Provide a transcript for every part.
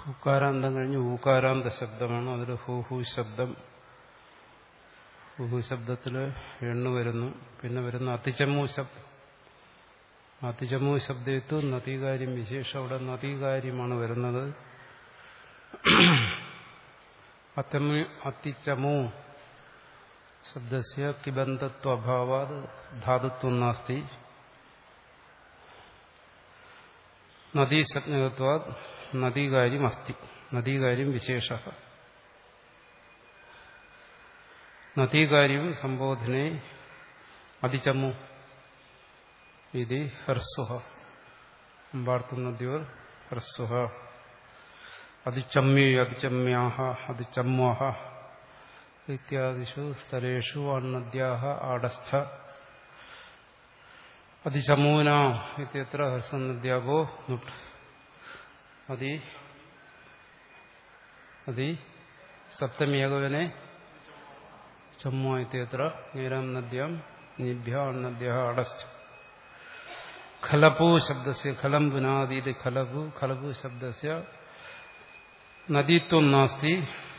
ഉക്കാരാന്തം കഴിഞ്ഞ് ഊക്കാരാന്ത ശബ്ദമാണ് അതിൽ ഹൂഹു ശബ്ദം ഹൂഹു ശബ്ദത്തിൽ എണ്ണു വരുന്നു പിന്നെ വരുന്ന അതിചമ്മു ശബ്ദം അതിചമ്മു ശബ്ദത്തു നദീകാര്യം വിശേഷം അവിടെ നദീകാര്യമാണ് വരുന്നത് അത്തമു അത്തിച്ചമു ശബ്ദസ്യ കിബന്ധത്വഭാവാത് ധാതുത്വം നാസ്തി നദീസജ്ഞകത്വാ നദീകാര്യം അസ്തി നദീകാര്യം വിശേഷ നദീകാര്യം സംബോധനെ അതിചമു ഇത് ഹർസുഹ അമ്പാർത്തുന്നദ്യോർ ഹർസുഹ അതിചമ്യേ അതിചമ്യാഹ അതിചമ്വാഹ ഇത്യാദിഷു സ്ഥലേഷു അണ്ണദ്യാഹ ആടസ്ഥ അതിചമൂന ഇത്യത്ര ഹർസന്നദ്യാപോ നുട്ട് അതി അതി സപ്തമിയകവനെ ചമ്മു ഇത്യത്ര നീരം നദ്യം നിഭ്യ അണ്ണദ്യ അടസ്ഥ ഖലപു ശബ്ദസ്യ ഖലം പുനാദീത് ഖലപു ഖലപു ശബ്ദസ്യ നദീത്വം നാസ്തി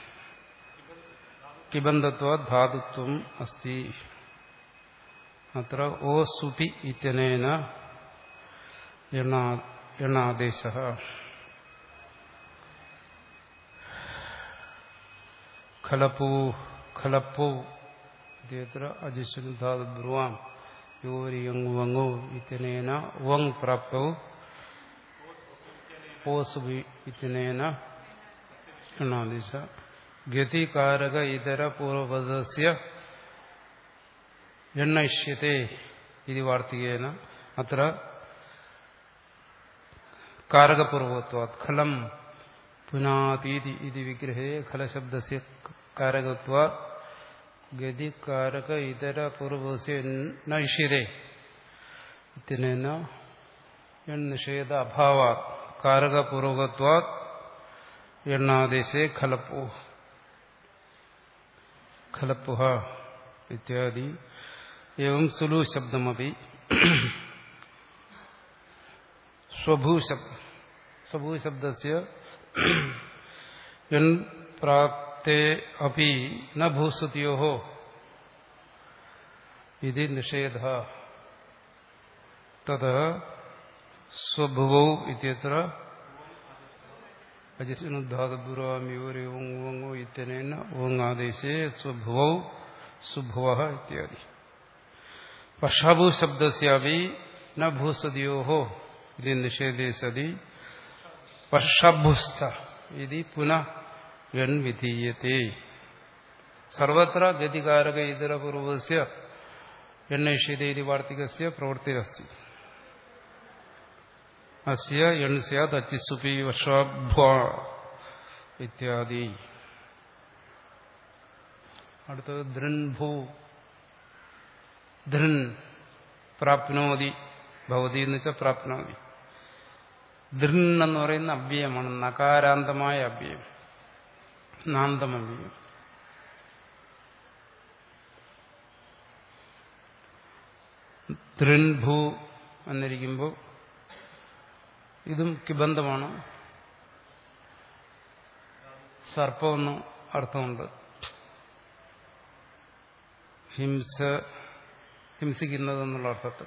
കിബന്ധത്വ ധാതുത്വം അസ്തി അത്ര ഓ സുപി ഇത്യനേന എണ്ണാദേശ ഖലപു ഖലപ്പു ഇത്യത്ര അജിഷ്ണു ധാതു ബ്രുവാം യോരി യങ് വങ്ങു ഇത്യനേന വങ് പ്രാപ്തൗ ഓ സുപി ഇത്യനേന എണ്ണാദേശ ഗതികാരക ഇതര പൂർവപദസ്യ എണ്ണയിഷ്യത്തെ ഇത് വാർത്തികേന അത്ര കാരകപൂർവത്വ ഖലം പുനാതീതി ഇത് വിഗ്രഹേ ഖലശബ്ദസ്യ കാരകത്വ ഗതികാരക ഇതര പൂർവസ്യ നൈഷ്യതേ ഇത്യനേന എണ്ണിഷേധ അഭാവാ കാരകപൂർവകത്വാ എണ്ണാദേശേ ഖലപ്പോ ഖലപ്പുഹ ഇത്യാദി एवं सुलु शब्दमपि स्वभू शब्द स्वभू शब्दस्य यन् प्राप्ते अपि न भूसुतयोः इति निषेधः ततः स्वभुवौ इत्यत्र अजिष्णुधातुपुराम्योरेवङो इत्यनेन ओङादेशे स्वभुवौ सुभुवः इत्यादि പഷാഭൂ ശബ്ദസ്യാപി ന ഭൂസതിയോ ഇത് നിഷേധേ സതി പഷഭുസ്ഥ ഇത് പുനഃ യൻ വിധീയത്തെ സർവത്ര ഗതികാരക ഇതരപൂർവസ്യ എണ്ണയിഷ്യതേ ഇത് വാർത്തികസ്യ പ്രവൃത്തിരസ്തി അസ്യ എൺ സ്യാത് അച്ചിസുപി വർഷാഭ്വ ഇത്യാദി അടുത്തത് ദൃൻഭൂ ധൃൻ പ്രാപ്നോതി ഭവതി എന്ന് വെച്ചാൽ പ്രാപ്നോതി ദൃൻ എന്ന് പറയുന്ന അവ്യയമാണ് നകാരാന്തമായ അവ്യയം നാന്തം അവ്യയം തൃൻഭൂ എന്നിരിക്കുമ്പോൾ ഇതും കിബന്ധമാണ് സർപ്പമെന്ന് അർത്ഥമുണ്ട് ഹിംസ ഹിംസിക്കുന്നതെന്നുള്ള അർത്ഥത്തിൽ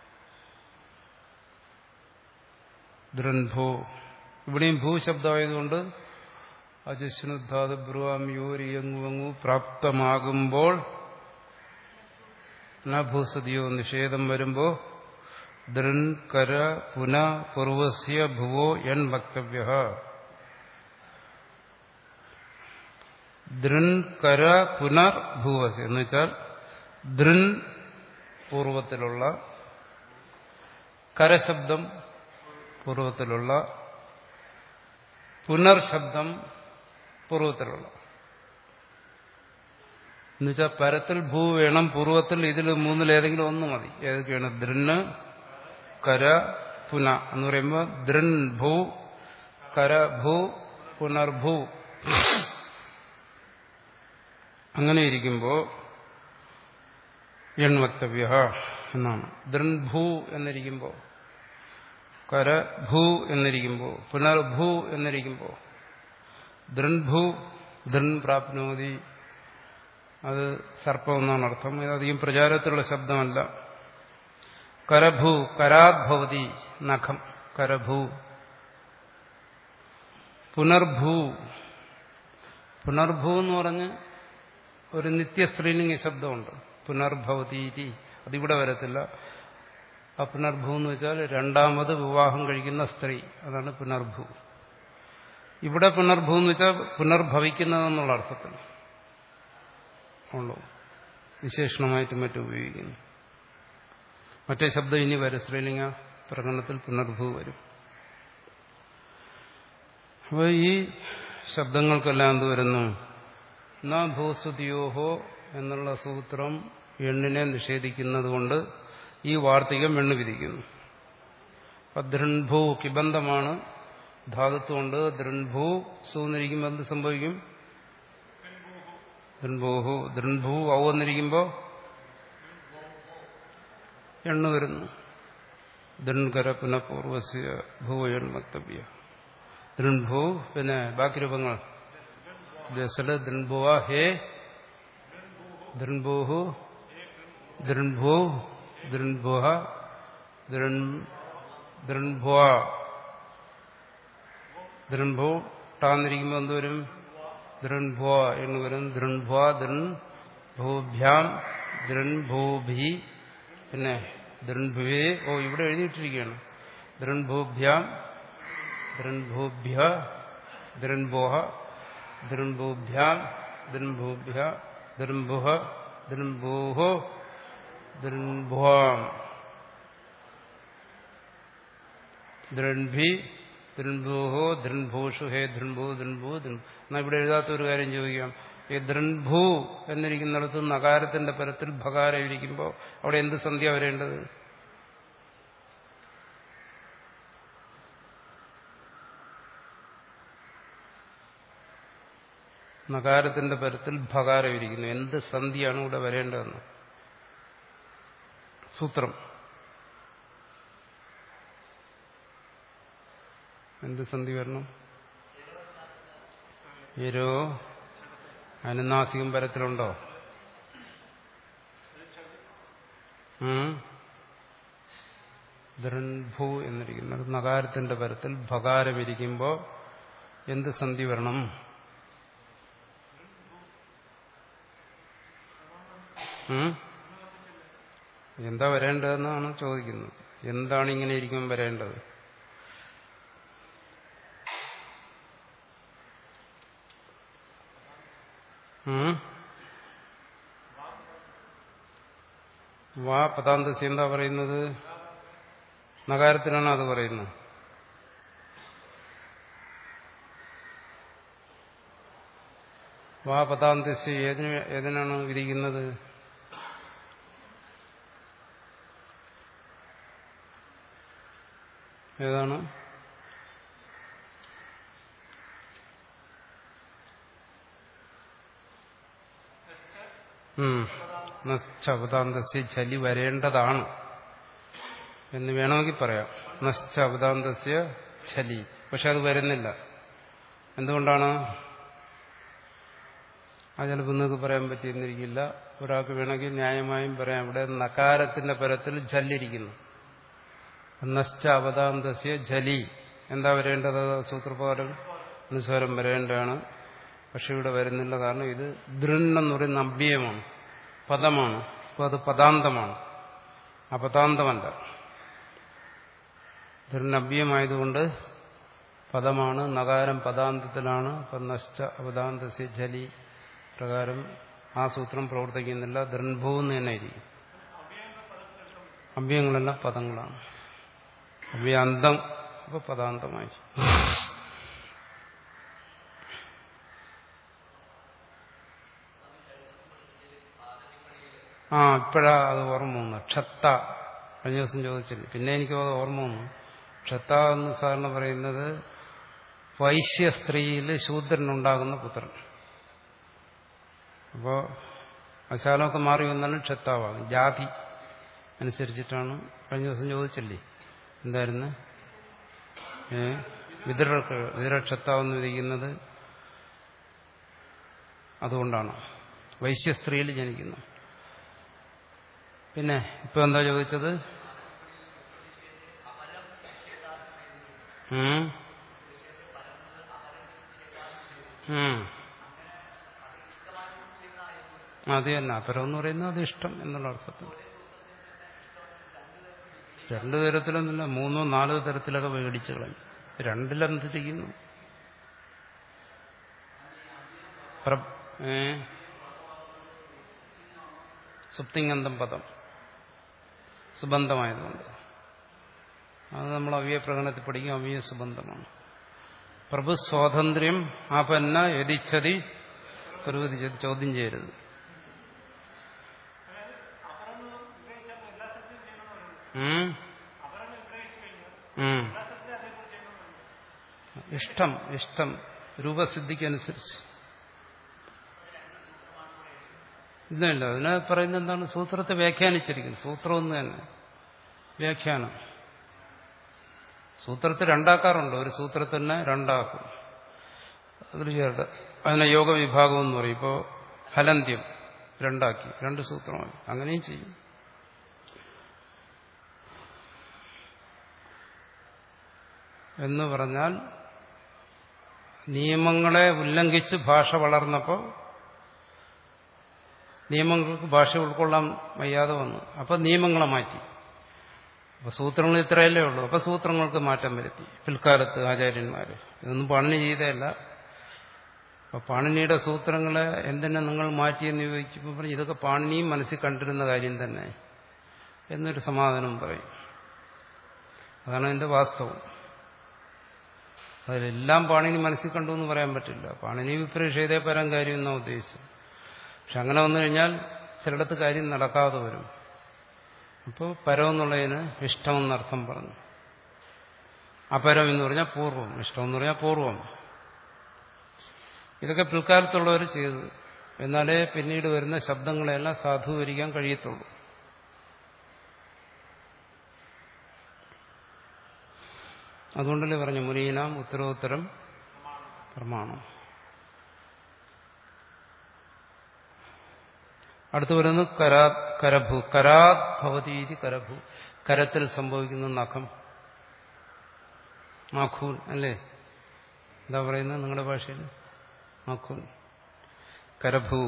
ദൃൻഭൂ ഇവിടെയും ഭൂശബ്ദമായതുകൊണ്ട് അജസ്നുദ്ധാത് ബ്രുവാം യോരി യങ്ങുവങ്ങു പ്രാപ്തമാകുമ്പോൾ ന ഭൂസതിയോ നിഷേധം വരുമ്പോ ദൃൻ കര പുന പൂർവസ്യ ഭുവോ എൻ വക്തവ്യ ദൃൻ കര പുനർ ഭൂവസ്യ എന്ന് വെച്ചാൽ ദൃൻ പൂർവത്തിലുള്ള കരശബ്ദം പൂർവത്തിലുള്ള പുനർശബ്ദം പൂർവത്തിലുള്ള എന്നുവെച്ചാൽ പരത്തിൽ ഭൂ വേണം പൂർവത്തിൽ ഇതിൽ മൂന്നിലേതെങ്കിലും ഒന്ന് മതി ഏതൊക്കെയാണ് ദൃന് കര പുന എന്ന് പറയുമ്പോൾ ദൃൻ ഭൂ കര ഭൂ പുനർഭൂ അങ്ങനെ ഇരിക്കുമ്പോൾ എൺവക്തവ്യ എന്നാണ് ദൃൻഭൂ എന്നിരിക്കുമ്പോൾ കര ഭൂ എന്നിരിക്കുമ്പോൾ പുനർഭൂ എന്നിരിക്കുമ്പോൾ ദൃൺഭൂ ദൃൺ പ്രാപ്നോതി അത് സർപ്പം എന്നാണ് അർത്ഥം ഇത് അധികം പ്രചാരത്തിലുള്ള ശബ്ദമല്ല കരഭൂ കരാത് ഭവതി നഖം കരഭൂ പുനർഭൂ പുനർഭൂ എന്ന് പറഞ്ഞ് ഒരു നിത്യ സ്ത്രീലിംഗ ശബ്ദമുണ്ട് പുനർഭവതീതി അതിവിടെ വരത്തില്ല ആ പുനർഭൂ എന്ന് വെച്ചാൽ രണ്ടാമത് വിവാഹം കഴിക്കുന്ന സ്ത്രീ അതാണ് പുനർഭൂ ഇവിടെ പുനർഭൂ എന്ന് വെച്ചാൽ പുനർഭവിക്കുന്നതെന്നുള്ള അർത്ഥത്തിൽ ഉള്ളൂ വിശേഷണമായിട്ട് മറ്റും ഉപയോഗിക്കുന്നു മറ്റേ ശബ്ദം ഇനി വരും സ്ത്രീലിംഗ പ്രകടനത്തിൽ പുനർഭൂ വരും അപ്പോൾ ഈ ശബ്ദങ്ങൾക്കെല്ലാം എന്ത് വരുന്നു ന ഭൂസ്തുതിയോഹോ എന്നുള്ള സൂത്രം എണ്ണിനെ നിഷേധിക്കുന്നത് കൊണ്ട് ഈ വാർത്തികം എണ്ണു വിധിക്കുന്നു അപ്പൊ ദൃൺഭൂ കിബന്ധമാണ് ധാതുത്വമുണ്ട് ദൃൺഭൂ സൂന്നിരിക്കുമ്പോൾ എന്ത് സംഭവിക്കും ദൃൺഭൂഹു ദൃൺഭൂ ഔ എന്നിരിക്കുമ്പോൾ എണ്ണു വരുന്നു ദൃൺകര പുനഃപൂർവസ്യ ഭൂ എൺമത്തവ്യ ദൃൺഭൂ പിന്നെ ബാക്കി രൂപങ്ങൾ ജസല് ദൃൺഭുവ ഹേ ദൃൺഭൂഹു ദൃൺഭൂ ദൃൺഭുഹ ദൃൺ ദൃൺഭുവ ദൃൺഭൂ ടാന്നിരിക്കുമ്പോൾ എന്തോരും ദൃൺഭുവ എന്ന് വരും ദൃൺഭുവ ദൃൺഭൂഭ്യാം ദൃൺഭൂഭി പിന്നെ ദൃൺഭുവേ ഓ ഇവിടെ എഴുതിയിട്ടിരിക്കുകയാണ് ദൃൺഭൂഭ്യാം ദൃൺഭൂഭ്യ ദൃൺഭോഹ ദൃൺഭൂഭ്യാം ദൃൺഭൂഭ്യ ദൃൺഭുഹ ദൃൺഭൂഹോ ദൃൺഭുവാം ദൃൺഭി ദൃൺഭൂഹോ ദൃൺഭൂഷു ഹേ ദൃൺഭൂ ദൃൺഭൂ എന്നാ ഇവിടെ എഴുതാത്ത ഒരു കാര്യം ചോദിക്കാം ഈ ദൃൺഭൂ എന്നിരിക്കുന്നിടത്ത് നകാരത്തിന്റെ പരത്തിൽ ഭകാരം ഇരിക്കുമ്പോൾ അവിടെ എന്ത് സന്ധ്യ വരേണ്ടത് നകാരത്തിന്റെ പരത്തിൽ ഭകാരം ഇരിക്കുന്നു എന്ത് സന്ധിയാണ് ഇവിടെ വരേണ്ടതെന്ന് സൂത്രം എന്ത് സന്ധി വരണം ഇരോ അനുനാസികം പരത്തിലുണ്ടോ ദൃൺഭൂ എന്നിരിക്കുന്നത് നകാരത്തിന്റെ പരത്തിൽ ഭകാരം ഇരിക്കുമ്പോൾ എന്ത് സന്ധി വരണം എന്താ വരേണ്ടതെന്നാണ് ചോദിക്കുന്നത് എന്താണ് ഇങ്ങനെ ഇരിക്കുമ്പോൾ വരേണ്ടത് വാ പദാന്തസി എന്താ പറയുന്നത് നഗാരത്തിനാണ് അത് പറയുന്നത് വാ പദാന്തസി ഏതിന് ഏതിനാണ് വിധിക്കുന്നത് ഏതാണ് നശ്ചവതാന്തസ്യ ചലി വരേണ്ടതാണ് എന്ന് വേണമെങ്കിൽ പറയാം നശ്ചവതാന്തസ്യ ചലി പക്ഷെ അത് വരുന്നില്ല എന്തുകൊണ്ടാണ് അത് ചിലപ്പോൾ നിങ്ങൾക്ക് പറയാൻ പറ്റിയെന്നിരിക്കില്ല ഒരാൾക്ക് വേണമെങ്കിൽ ന്യായമായും പറയാം ഇവിടെ നകാരത്തിന്റെ പരത്തിൽ ജല്ലിരിക്കുന്നു നശ്ച അവതാന്തസ്യ ജലി എന്താ വരേണ്ടത് സൂത്രപ്രകാരം അനുസ്വരം വരേണ്ടതാണ് പക്ഷെ ഇവിടെ വരുന്നില്ല കാരണം ഇത് ദൃൺ എന്ന് പറയുന്ന അഭ്യയമാണ് പദമാണ് അപ്പോൾ അത് പദാന്തമാണ് അപദാന്തമല്ല ദൃഢഭ്യമായതുകൊണ്ട് പദമാണ് നകാരം പദാന്തത്തിലാണ് അപ്പം നശ്ച അവതാന്തസ്യ ജലി പ്രകാരം ആ സൂത്രം പ്രവർത്തിക്കുന്നില്ല ദൃൺഭൂ എന്ന് തന്നെ ഇരിക്കും അഭ്യങ്ങളെല്ലാം പദങ്ങളാണ് അവ്യാന്തം അപ്പൊ പദാന്തമായി ആ ഇപ്പോഴാ അത് ഓർമ്മ വന്നു ക്ഷത്ത കഴിഞ്ഞ ദിവസം ചോദിച്ചില്ല പിന്നെ എനിക്ക് അത് ഓർമ്മ വന്നു ക്ഷത്ത എന്ന് സാറിന് പറയുന്നത് വൈശ്യ സ്ത്രീയിൽ ശൂദ്രനുണ്ടാകുന്ന പുത്രൻ അപ്പോൾ അശാലമൊക്കെ മാറി വന്നാലും ക്ഷത്താവാകും ജാതി അനുസരിച്ചിട്ടാണ് കഴിഞ്ഞ ദിവസം ചോദിച്ചില്ലേ എന്തായിരുന്നു ഏ വിതരക്ക് വിതരക്ഷത്താവെന്ന് വിധിക്കുന്നത് അതുകൊണ്ടാണ് വൈശ്യസ്ത്രീയിൽ ജനിക്കുന്നു പിന്നെ ഇപ്പൊ എന്താ ചോദിച്ചത് ഉം. ഉം. അത് തന്നെ അപരം എന്ന് പറയുന്നത് അത് ഇഷ്ടം എന്നുള്ള അർത്ഥത്തിൽ രണ്ടു തരത്തിലൊന്നുമില്ല മൂന്നോ നാലോ തരത്തിലൊക്കെ മേടിച്ചു കളഞ്ഞു രണ്ടിലെന്തിരിക്കുന്നു പ്ര- ഏ? സുപ്തിങ്ങന്തം പദം സുബന്ധമായതുകൊണ്ട് അത് നമ്മൾ അവ്യ പ്രകടനത്തിൽ പഠിക്കും അവ്യ സുബന്ധമാണ് പ്രഭു സ്വാതന്ത്ര്യം ആപന്ന യതിച്ഛതി പ്രവൃത്തിച്ചത് ചോദ്യം ചെയ്യരുത് ഉം. ഉം. ഇഷ്ടം ഇഷ്ടം രൂപസിദ്ധിക്കനുസരിച്ച് ഇല്ല അതിനെ പറയുന്നത് എന്താണ് സൂത്രത്തെ വ്യാഖ്യാനിച്ചിരിക്കുന്നത് സൂത്രം ഒന്ന് തന്നെ വ്യാഖ്യാനം സൂത്രത്തെ രണ്ടാക്കാറുണ്ട് ഒരു സൂത്രത്തെ തന്നെ രണ്ടാക്കും അതിൽ ചേർത്ത് അതിനെ യോഗ വിഭാഗം എന്ന് പറയും ഇപ്പോൾ ഹലന്ത്യം രണ്ടാക്കി രണ്ട് സൂത്രമായി അങ്ങനെയും ചെയ്യും എന്ന് പറഞ്ഞാൽ നിയമങ്ങളെ ഉല്ലംഘിച്ച് ഭാഷ വളർന്നപ്പോൾ നിയമങ്ങൾക്ക് ഭാഷ ഉൾക്കൊള്ളാൻ വയ്യാതെ വന്നു അപ്പോൾ നിയമങ്ങളെ മാറ്റി അപ്പൊ സൂത്രങ്ങൾ ഇത്രയല്ലേ ഉള്ളൂ അപ്പൊ സൂത്രങ്ങൾക്ക് മാറ്റം വരുത്തി പിൽക്കാലത്ത് ആചാര്യന്മാര് ഇതൊന്നും പണിനി ചെയ്തതല്ല അപ്പൊ പാണിനിയുടെ സൂത്രങ്ങളെ എന്തിനാ നിങ്ങൾ മാറ്റിയെന്ന് ചോദിക്കുമ്പോൾ പറഞ്ഞു ഇതൊക്കെ പാണിനിയും മനസ്സിൽ കണ്ടിരുന്ന കാര്യം തന്നെ എന്നൊരു സമാധാനം പറയും അതാണ് അതിന്റെ വാസ്തവം അതിലെല്ലാം പാണിനി മനസ്സിൽ കണ്ടു എന്ന് പറയാൻ പറ്റില്ല പാണിനി വിപ്രേക്ഷതേ പരം കാര്യം എന്നാ ഉദ്ദേശിച്ചത് പക്ഷെ അങ്ങനെ വന്നു കഴിഞ്ഞാൽ ചിലയിടത്ത് കാര്യം നടക്കാതെ വരും അപ്പോൾ പരം എന്നുള്ളതിന് ഇഷ്ടമെന്നർത്ഥം പറഞ്ഞു അപരം എന്ന് പറഞ്ഞാൽ പൂർവം ഇഷ്ടം എന്ന് പറഞ്ഞാൽ പൂർവം ഇതൊക്കെ പിൽക്കാലത്തുള്ളവർ ചെയ്തു എന്നാലേ പിന്നീട് വരുന്ന ശബ്ദങ്ങളെല്ലാം സാധൂകരിക്കാൻ കഴിയത്തുള്ളൂ അതുകൊണ്ടല്ലേ പറഞ്ഞു മുനീനാം ഉത്തരോത്തരം പ്രമാണം അടുത്ത് വരുന്നത് കരാ കരഭു കരാത് ഭവതീതി കരഭു കരത്തിൽ സംഭവിക്കുന്ന നഖം മാഖൂൻ അല്ലേ എന്താ പറയുന്നത് നിങ്ങളുടെ ഭാഷയിൽ മാഖൂൻ കരഭു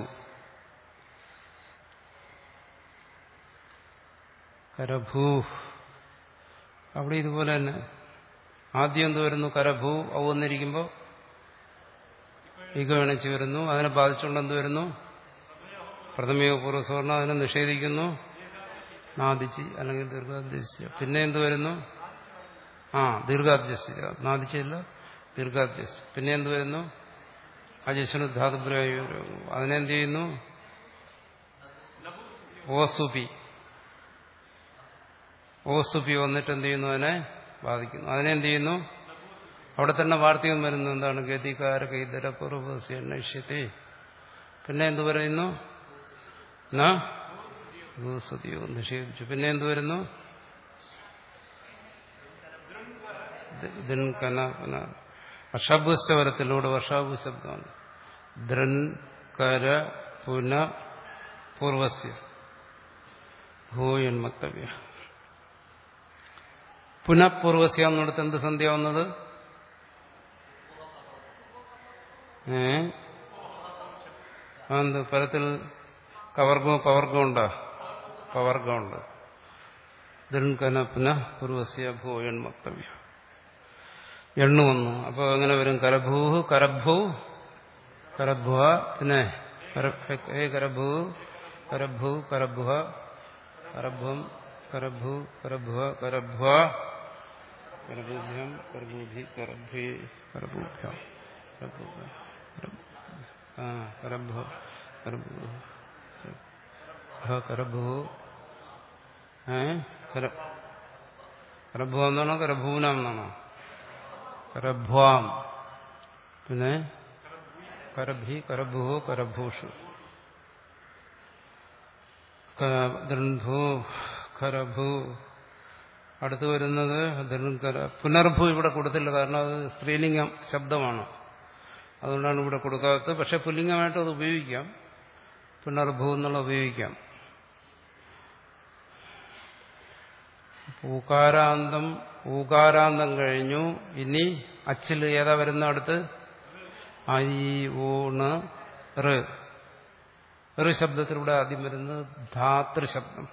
കരഭൂ അവിടെ ഇതുപോലെ തന്നെ ആദ്യം എന്ത് വരുന്നു കരഭൂ ഔ വന്നിരിക്കുമ്പോൾ ഈഗണിച്ച് വരുന്നു അതിനെ ബാധിച്ചുകൊണ്ട് എന്ത് വരുന്നു പ്രഥമയോ പൂർവ്വസ്വർണ്ണ അതിനെ നിഷേധിക്കുന്നു നാദിച്ച് അല്ലെങ്കിൽ ദീർഘാധ്യസിച്ച് പിന്നെ എന്ത് വരുന്നു ആ ദീർഘാധ്യസിച്ച് നാദിച്ചില്ല ദീർഘാധ്യസ് പിന്നെ എന്ത് വരുന്നു അജസ്വന് ധാതുബ്രയോ അതിനെന്ത് ചെയ്യുന്നു ഓസുപി ഓസുപി വന്നിട്ട് എന്ത് ചെയ്യുന്നു അതിനെ ബാധിക്കുന്നു അതിനെന്ത് ചെയ്യുന്നു അവിടെ തന്നെ വാർത്തകം വരുന്നു എന്താണ് ഗതികാര കൈതര പൂർവ്വസ്യ നശ്യത്തെ പിന്നെ എന്ത് പറയുന്നു ഭൂസതിയോ നിഷേധിച്ചു പിന്നെ എന്ത് വരുന്നു ദിൻകന വർഷാഭുസ്വരത്തിലൂടെ വർഷാഭു ശബ്ദമാണ് ദ്രൻ കര പുന പൂർവസ്യ ഭൂയന്മക്തവ്യ പുനഃപൂർവസ്യ എന്നിടത്ത് എന്ത് സന്ധ്യാവുന്നത് ഏ എന്ത് പരത്തിൽ കവർഗവും പവർഗവും ഉണ്ടോ പവർഗമുണ്ട് ദൃൻകന പുനഃ പൂർവസ്യ ഭൂയന്മക്തവ്യ എണ്ണു വന്നു അപ്പോൾ എങ്ങനെ വരും കരഭൂ കരഭൂ കരഭുവ പിന്നെ ഏ കരഭൂ കരഭൂ കരഭുവ കരഭം കരഭൂ കരഭുവ കരഭ്വ കരഭൂഭ്യം കരഭൂഭി കരഭി കരഭൂഭ്യം ആ കരഭ കരഭൂ കരഭൂ ഏ കരഭൂ എന്നാണോ കരഭൂനം എന്നാണോ കരഭ്വാം പിന്നെ കരഭി കരഭൂ കരഭൂഷു ദൃഢൂ ഖരഭൂ അടുത്ത് വരുന്നത് ദൃഢകര പുനർഭൂ ഇവിടെ കൊടുത്തില്ല കാരണം അത് സ്ത്രീലിംഗം ശബ്ദമാണ് അതുകൊണ്ടാണ് ഇവിടെ കൊടുക്കാത്തത് പക്ഷെ പുല്ലിംഗമായിട്ട് അത് ഉപയോഗിക്കാം പുനർഭൂ എന്നുള്ള ഉപയോഗിക്കാം ഊകാരാന്തം ഊകാരാന്തം കഴിഞ്ഞു ഇനി അച്ചിൽ ഏതാ വരുന്ന അടുത്ത് ഐ ഊണ് റ് റ് ശബ്ദത്തിലൂടെ ആദ്യം വരുന്നത് ധാതൃ ശബ്ദം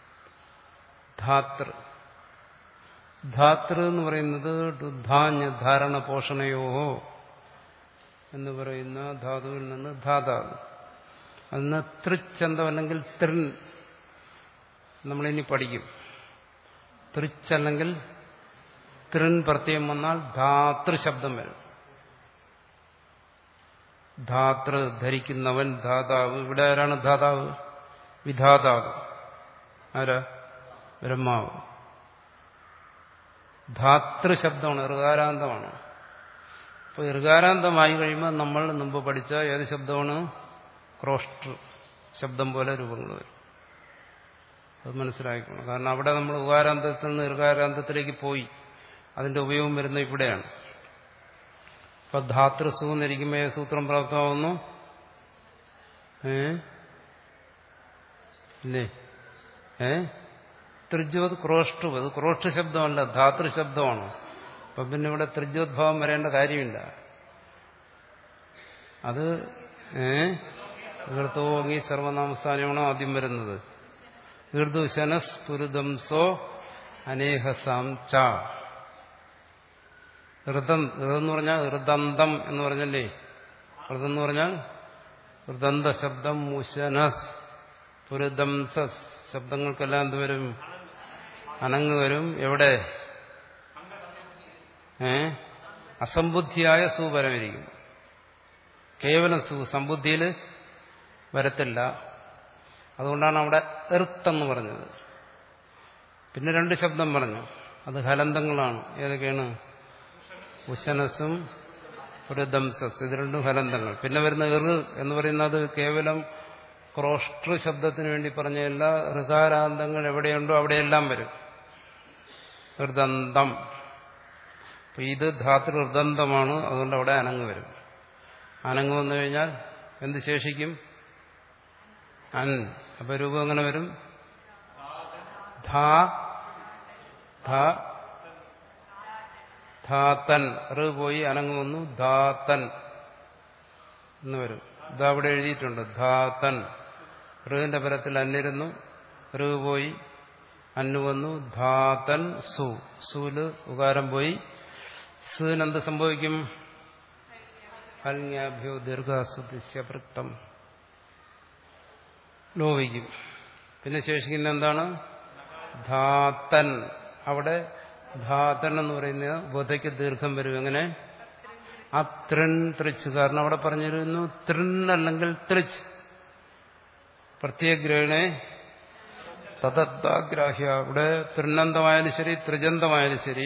ധാതൃ ധാതൃ എന്ന് പറയുന്നത് ധാന്യ ധാരണ പോഷണയോ എന്ന് പറയുന്ന ധാതുവിൽ നിന്ന് ധാതാവ് അതിന് തൃച്ചന്തം അല്ലെങ്കിൽ തൃൻ നമ്മളിനി പഠിക്കും തൃച്ചല്ലെങ്കിൽ തൃൻ പ്രത്യയം വന്നാൽ ധാതൃ ശബ്ദം വരും ധാതൃ ധരിക്കുന്നവൻ ധാതാവ് ഇവിടെ ആരാണ് ധാതാവ് വിധാതാവ് ആരാ ബ്രഹ്മാവ് ധാതൃ ശബ്ദമാണ് ഋകാരാന്തമാണ് അപ്പോൾ ഋകാരാന്തമായി കഴിയുമ്പോൾ നമ്മൾ മുമ്പ് പഠിച്ച ഏത് ശബ്ദമാണ് ക്രോഷ്ടർ ശബ്ദം പോലെ രൂപങ്ങൾ വരും അത് മനസ്സിലാക്കണം കാരണം അവിടെ നമ്മൾ ഉകാരാന്തത്തിൽ നിന്ന് ഋകാരാന്തത്തിലേക്ക് പോയി അതിന്റെ ഉപയോഗം വരുന്ന ഇവിടെയാണ് അപ്പൊ ധാതൃസു എന്നിരിക്കുമ്പോൾ ഏത് സൂത്രം പ്രാപ്തമാവുന്നു ഏ ഇല്ലേ ഏ ത്രിജ്വത് ക്രോഷ്ടു അത് ക്രോഷ്ട ശബ്ദമല്ല ധാതൃ ശബ്ദമാണ് അപ്പൊ പിന്നെ ഇവിടെ ത്രിജ്യോദ്ഭാവം വരേണ്ട കാര്യമില്ല അത് ഏ ഈർത്തോങ്ങി സർവനാമസ്ഥാനമാണോ ആദ്യം വരുന്നത് ഈർദുശനസ് പുരുദംസോ അനേഹസാം ച ഋതം ഋതെന്ന് പറഞ്ഞാൽ ഋദന്തം എന്ന് പറഞ്ഞല്ലേ ഋതം എന്ന് പറഞ്ഞാൽ ഋദന്ത ശബ്ദം മുശനസ് പുരുദംസസ് ശബ്ദങ്ങൾക്കെല്ലാം എന്ത് വരും അനങ്ങ് വരും എവിടെ ഏ അസംബുദ്ധിയായ സൂപരമിരിക്കും കേവലം സു സമ്പുദ്ധിയിൽ വരത്തില്ല അതുകൊണ്ടാണ് അവിടെ എർത്തെന്ന് പറഞ്ഞത് പിന്നെ രണ്ട് ശബ്ദം പറഞ്ഞു അത് ഹലന്തങ്ങളാണ് ഏതൊക്കെയാണ് ഉശനസും ഒരു ദംസസ് ഇത് രണ്ടും ഹലന്തങ്ങൾ പിന്നെ വരുന്ന എറ് എന്ന് പറയുന്നത് കേവലം ക്രോഷ്ടൃ ശബ്ദത്തിന് വേണ്ടി പറഞ്ഞ എല്ലാ ഋകാരാന്തങ്ങൾ എവിടെയുണ്ടോ അവിടെയെല്ലാം വരും ഹൃദന്തം അപ്പൊ ഇത് ധാതൃ ഹൃദന്തമാണ് അതുകൊണ്ട് അവിടെ അനങ്ങ് വരും അനങ്ങ് വന്നു കഴിഞ്ഞാൽ എന്ത് ശേഷിക്കും അൻ അപ്പൊ രൂപം എങ്ങനെ വരും ധാ ധാ ധാതൻ റ് പോയി അനങ്ങ് വന്നു ധാതൻ എന്ന് വരും ഇത് അവിടെ എഴുതിയിട്ടുണ്ട് ധാതൻ ഋവിന്റെ പരത്തിൽ അന്നിരുന്നു റ് പോയി അന്നു വന്നു ധാതൻ സു സൂല് ഉകാരം പോയി സൂനെന്ത് സംഭവിക്കും ഹൽങ്യാഭ്യോ ദീർഘാസ്വദിശ്യ വൃത്തം ലോപിക്കും പിന്നെ ശേഷിക്കുന്ന എന്താണ് ധാതൻ അവിടെ ധാതൻ എന്ന് പറയുന്ന ബോധയ്ക്ക് ദീർഘം വരും എങ്ങനെ ആ തൃൺ തൃച്ച് കാരണം അവിടെ പറഞ്ഞിരുന്നു തൃൺ അല്ലെങ്കിൽ തൃച്ച് പ്രത്യേഗ്രഹണേ തദഗ്രാഹ്യ അവിടെ തൃണന്തമായാലും ശരി ത്രിജന്തമായാലും ശരി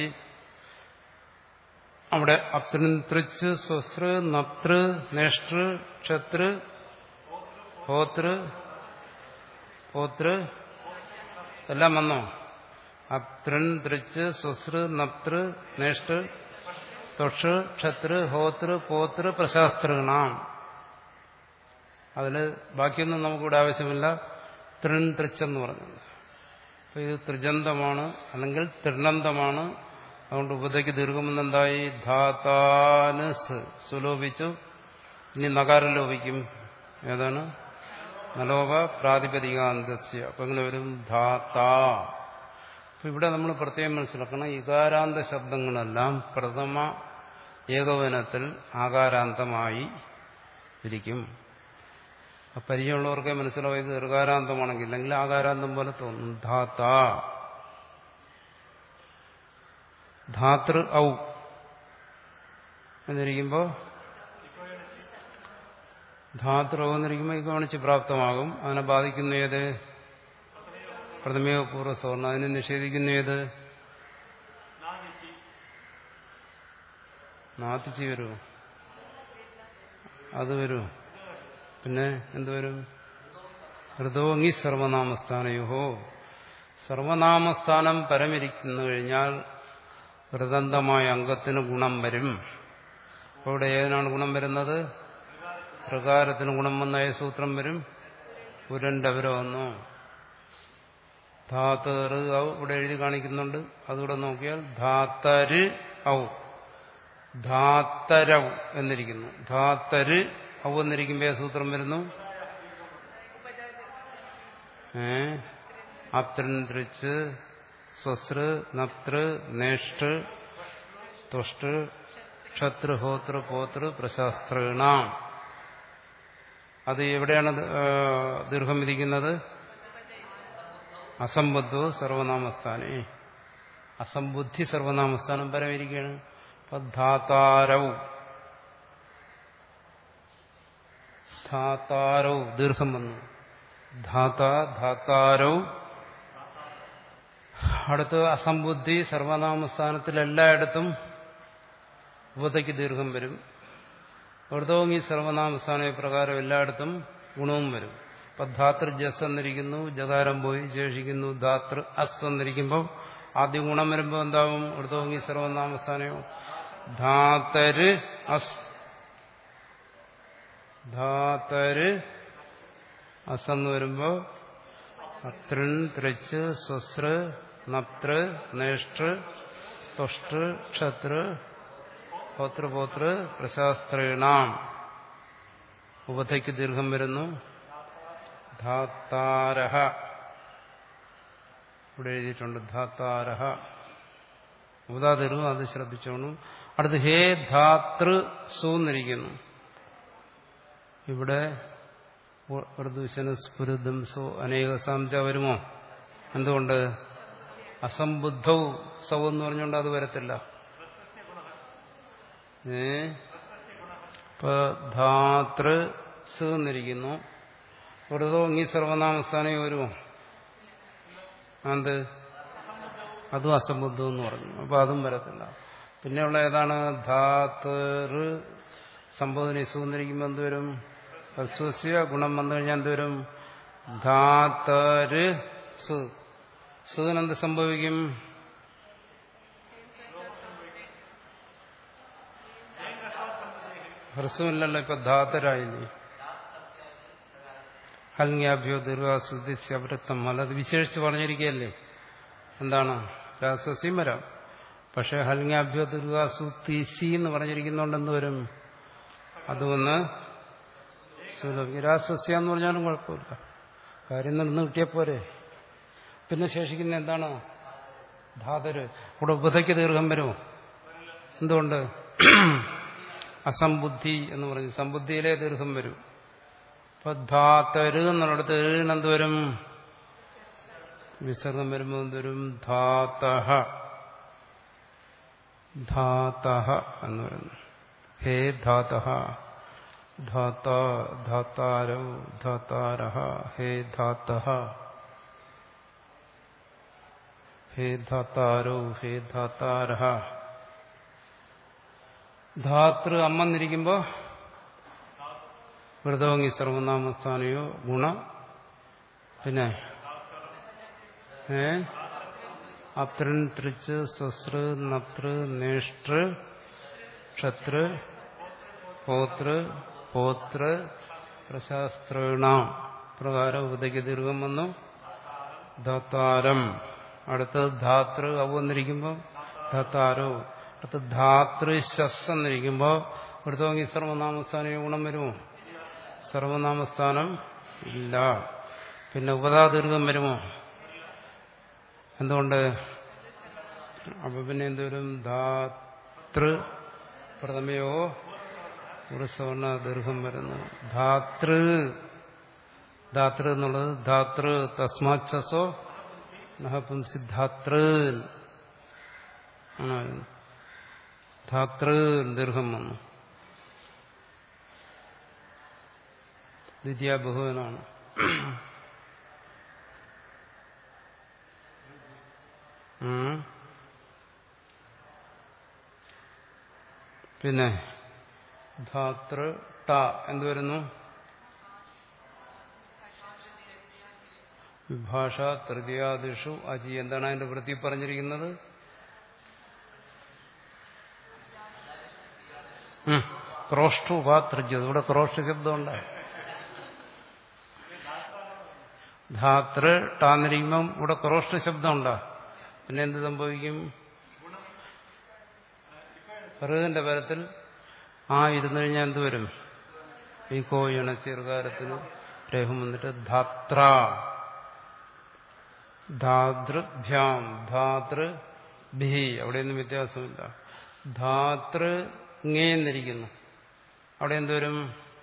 അവിടെ അത്രിൻ തൃച്ച് സ്വസൃ നതൃ നേഷ്ടൃ ക്ഷതൃ ഹോതൃ ഹോതൃ എല്ലാം വന്നോ അത്രിൻ തൃച്ച് സ്വസൃ നതൃ നേഷ്ടൃ തൊഷ് ക്ഷതൃ ഹോതൃ പോതൃ പ്രശാസ്തൃണാം അതിൽ ബാക്കിയൊന്നും നമുക്കിവിടെ ആവശ്യമില്ല തൃൺ തൃച്ചെന്ന് പറഞ്ഞത് അപ്പൊ ഇത് ത്രിജന്തമാണ് അല്ലെങ്കിൽ തൃണന്തമാണ് അതുകൊണ്ട് ഉപതയ്ക്ക് ദീർഘമെന്നെന്തായി ധാതാന് സുലോപിച്ചു ഇനി നകാരം ലോപിക്കും ഏതാണ് നലോപ പ്രാതിപതികാന്തസ്യ അപ്പൊ ഇങ്ങനെ വരും ധാതാ അപ്പൊ ഇവിടെ നമ്മൾ പ്രത്യേകം മനസ്സിലാക്കണം ഇകാരാന്ത ശബ്ദങ്ങളെല്ലാം പ്രഥമ ഏകവനത്തിൽ ആകാരാന്തമായി ഇരിക്കും പരിചയമുള്ളവർക്കേ മനസ്സിലാവും ഇത് ദീർഘാരാന്തമാണെങ്കിൽ അല്ലെങ്കിൽ ആകാരാന്തം പോലെ തോന്നും ധാത ധാതൃ ഔ എന്നിരിക്കുമ്പോ ധാതൃ ഔ എന്നിരിക്കുമ്പോൾ ഇക്കോണിച്ച് പ്രാപ്തമാകും അതിനെ ബാധിക്കുന്ന ഏത് പ്രഥമയോ പൂർവ്വസവർണം അതിനെ നിഷേധിക്കുന്ന ഏത് നാത്തിച്ചി വരുമോ അത് വരുമോ പിന്നെ എന്തുവരും ഹൃദോങ്ങി സർവനാമസ്ഥാനയുഹോ സർവനാമസ്ഥാനം പരമിരിക്കുന്നു കഴിഞ്ഞാൽ ഹൃദന്തമായ അംഗത്തിന് ഗുണം വരും അപ്പോൾ ഇവിടെ ഏതിനാണ് ഗുണം വരുന്നത് പ്രകാരത്തിന് ഗുണം വന്ന ഏത് സൂത്രം വരും ഉരണ്ടവരോ വന്നു ധാതറ് ഔ ഇവിടെ എഴുതി കാണിക്കുന്നുണ്ട് അതുകൂടെ നോക്കിയാൽ ധാത്തര് ഔ ധാത്തരൗ എന്നിരിക്കുന്നു ധാത്തര് ഔ എന്നിരിക്കുമ്പോ ഏത് സൂത്രം വരുന്നു ഏ അപ്തൃച്ച് സ്വസൃ നപ്തൃ നേഷ്ടൃ തുഷ്ടൃ ക്ഷതൃ ഹോതൃ പോതൃ പ്രശാസ്ത്രീണാം അത് എവിടെയാണ് ദീർഘം വിധിക്കുന്നത് അസംബുദ്ധോ സർവനാമസ്ഥാനെ അസംബുദ്ധി സർവനാമസ്ഥാനം പരമിരിക്കുകയാണ് ധാതാരൗ ധാതാരൗ ദീർഘം വന്നു ധാത ധാതാരൗ അടുത്ത് അസംബുദ്ധി സർവനാമസ്ഥാനത്തിൽ എല്ലായിടത്തും ഉപതയ്ക്ക് ദീർഘം വരും വൃതവും ഈ സർവനാമസ്ഥാന പ്രകാരം എല്ലായിടത്തും ഗുണവും വരും ഇപ്പൊ ധാതൃ ജസ് എന്നിരിക്കുന്നു ജകാരം പോയി ശേഷിക്കുന്നു ധാതൃ അസ് എന്നിരിക്കുമ്പോൾ ആദ്യം ഗുണം വരുമ്പോൾ എന്താവും വൃതവും ഈ സർവനാമസ്ഥാനയോ ധാതര് അസ് ധാതര് അസ് എന്ന് വരുമ്പോ അത്രൻ ത്രച്ച് സ്വസൃ നപ്തൃ നേഷ്ടൃ തുഷ്ടൃ ക്ഷതൃ പോതൃപോതൃ പ്രശാസ്ത്രീണാം ഉപധയ്ക്ക് ദീർഘം വരുന്നു ധാത്താരഹ ഇവിടെ എഴുതിയിട്ടുണ്ട് ധാത്താരഹ ഉപതാ ദീർഘം അത് ശ്രദ്ധിച്ചോണു അടുത്ത് ഹേ ധാതൃ സൂന്നിരിക്കുന്നു ഇവിടെ പ്രദൂഷണ സ്ഫുരിതം സോ അനേക സാംശ വരുമോ എന്തുകൊണ്ട് അസംബുദ്ധവും സൗ എന്ന് പറഞ്ഞുകൊണ്ട് അത് വരത്തില്ല ഏ ഇപ്പൊ ധാതൃ സ് എന്നിരിക്കുന്നു വൃതോങ്ങി സർവനാമസ്ഥാനം വരുമോ അത് അതും അസംബുദ്ധം എന്ന് പറഞ്ഞു അപ്പൊ അതും വരത്തില്ല പിന്നെയുള്ള ഏതാണ് ധാതൃ സംബോധന ഇസു എന്നിരിക്കുമ്പോൾ എന്തുവരും ഹ്രസ്വസ്യ ഗുണം വന്നു കഴിഞ്ഞാൽ എന്തുവരും ധാതര് സു സുവിനെന്ത് സംഭവിക്കും ഹ്രസ്വമില്ലല്ലോ ഇപ്പൊ ധാതരായില്ലേ ഹൽങ്യാഭ്യോ ദീർഘാസുദ്ധിസ്യ അവൃത്തം അല്ലത് വിശേഷിച്ച് പറഞ്ഞിരിക്കുകയല്ലേ എന്താണ് രാസസ്യം വരാം പക്ഷെ ഹൽങ്യാഭ്യോ ദീർഘാസുത്തിസി എന്ന് പറഞ്ഞിരിക്കുന്നതുകൊണ്ട് എന്ത് വരും അതുവന്ന് രാസസ്യ എന്ന് പറഞ്ഞാലും കുഴപ്പമില്ല കാര്യം നിന്ന് കിട്ടിയ പോരെ പിന്നെ ശേഷിക്കുന്ന എന്താണ് ധാതര് ഇവിടെ ഉപതയ്ക്ക് ദീർഘം വരുമോ എന്തുകൊണ്ട് അസംബുദ്ധി എന്ന് പറഞ്ഞു സമ്പുദ്ധിയിലെ ദീർഘം വരും അപ്പൊ ധാതര് എന്നുള്ളിടത്ത് എന്ത് വരും വിസർഗം വരുമ്പോൾ എന്തുവരും ധാതഹ ധാതഹ എന്ന് പറയുന്നു ഹേ ധാതഹ ധാത ധാതാരൗ ധാതാരഹ ഹേ ധാതഹ ഹേ ധാതാരൗ ഹേ ധാതാരഹ ധാതൃ അമ്മന്നിരിക്കുമ്പോ വൃതോങ്ങി സർവനാമസ്ഥാനയോ ഗുണ പിന്നെ ഏ അത്രൻ തൃച്ച് സ്വസൃ നതൃ നേഷ്ടൃ ക്ഷതൃ പോതൃ പോത്ര പ്രശാസ്ത്രീണാം പ്രകാരം ഉപതയ്ക്ക് ദീർഘം വന്നു ധാത്താരം അടുത്ത് ധാതൃ അവ വന്നിരിക്കുമ്പോൾ ധാത്താരോ അടുത്ത് ധാതൃ ശസ് എന്നിരിക്കുമ്പോൾ വൃത്തോങ്ങി സർവനാമസ്ഥാനം ഗുണം വരുമോ സർവനാമസ്ഥാനം ഇല്ല പിന്നെ ഉപതാദീർഘം വരുമോ എന്തുകൊണ്ട് അപ്പൊ പിന്നെ എന്തുവരും ധാതൃ പ്രഥമയോ ഒരു സവർണ ദീർഘം വരുന്നു ധാതൃ ധാതൃ എന്നുള്ളത് ധാതൃ തസ്മാച്ചസോ നഹപുംസി ധാതൃ ധാതൃ ദീർഘം വന്നു ദ്വിതീയ ബഹുവനാണ് പിന്നെ ധാതൃ ട എന്ത് വരുന്നു വിഭാഷ തൃതീയാദിഷു അജി എന്താണ് അതിന്റെ വൃത്തി പറഞ്ഞിരിക്കുന്നത് ഉം ക്രോഷ്ടു ഉപാതൃജ്യത് ഇവിടെ ക്രോഷ്ട ശബ്ദമുണ്ട് ധാതൃ ടാന്നിരിക്കുമ്പം ഇവിടെ ക്രോഷ്ട ശബ്ദമുണ്ടോ പിന്നെ എന്ത് സംഭവിക്കും ഋതിന്റെ പരത്തിൽ ആ ഇരുന്നു കഴിഞ്ഞാൽ എന്ത് വരും ഈ കോയണ ചെറുകാരത്തിന് രേഖം വന്നിട്ട് ധാത്ര ധാതൃഭ്യാം ധാതൃ ഭി അവിടെയൊന്നും വ്യത്യാസമില്ല ധാതൃ എന്നിരിക്കുന്നു അവിടെ എന്തുവരും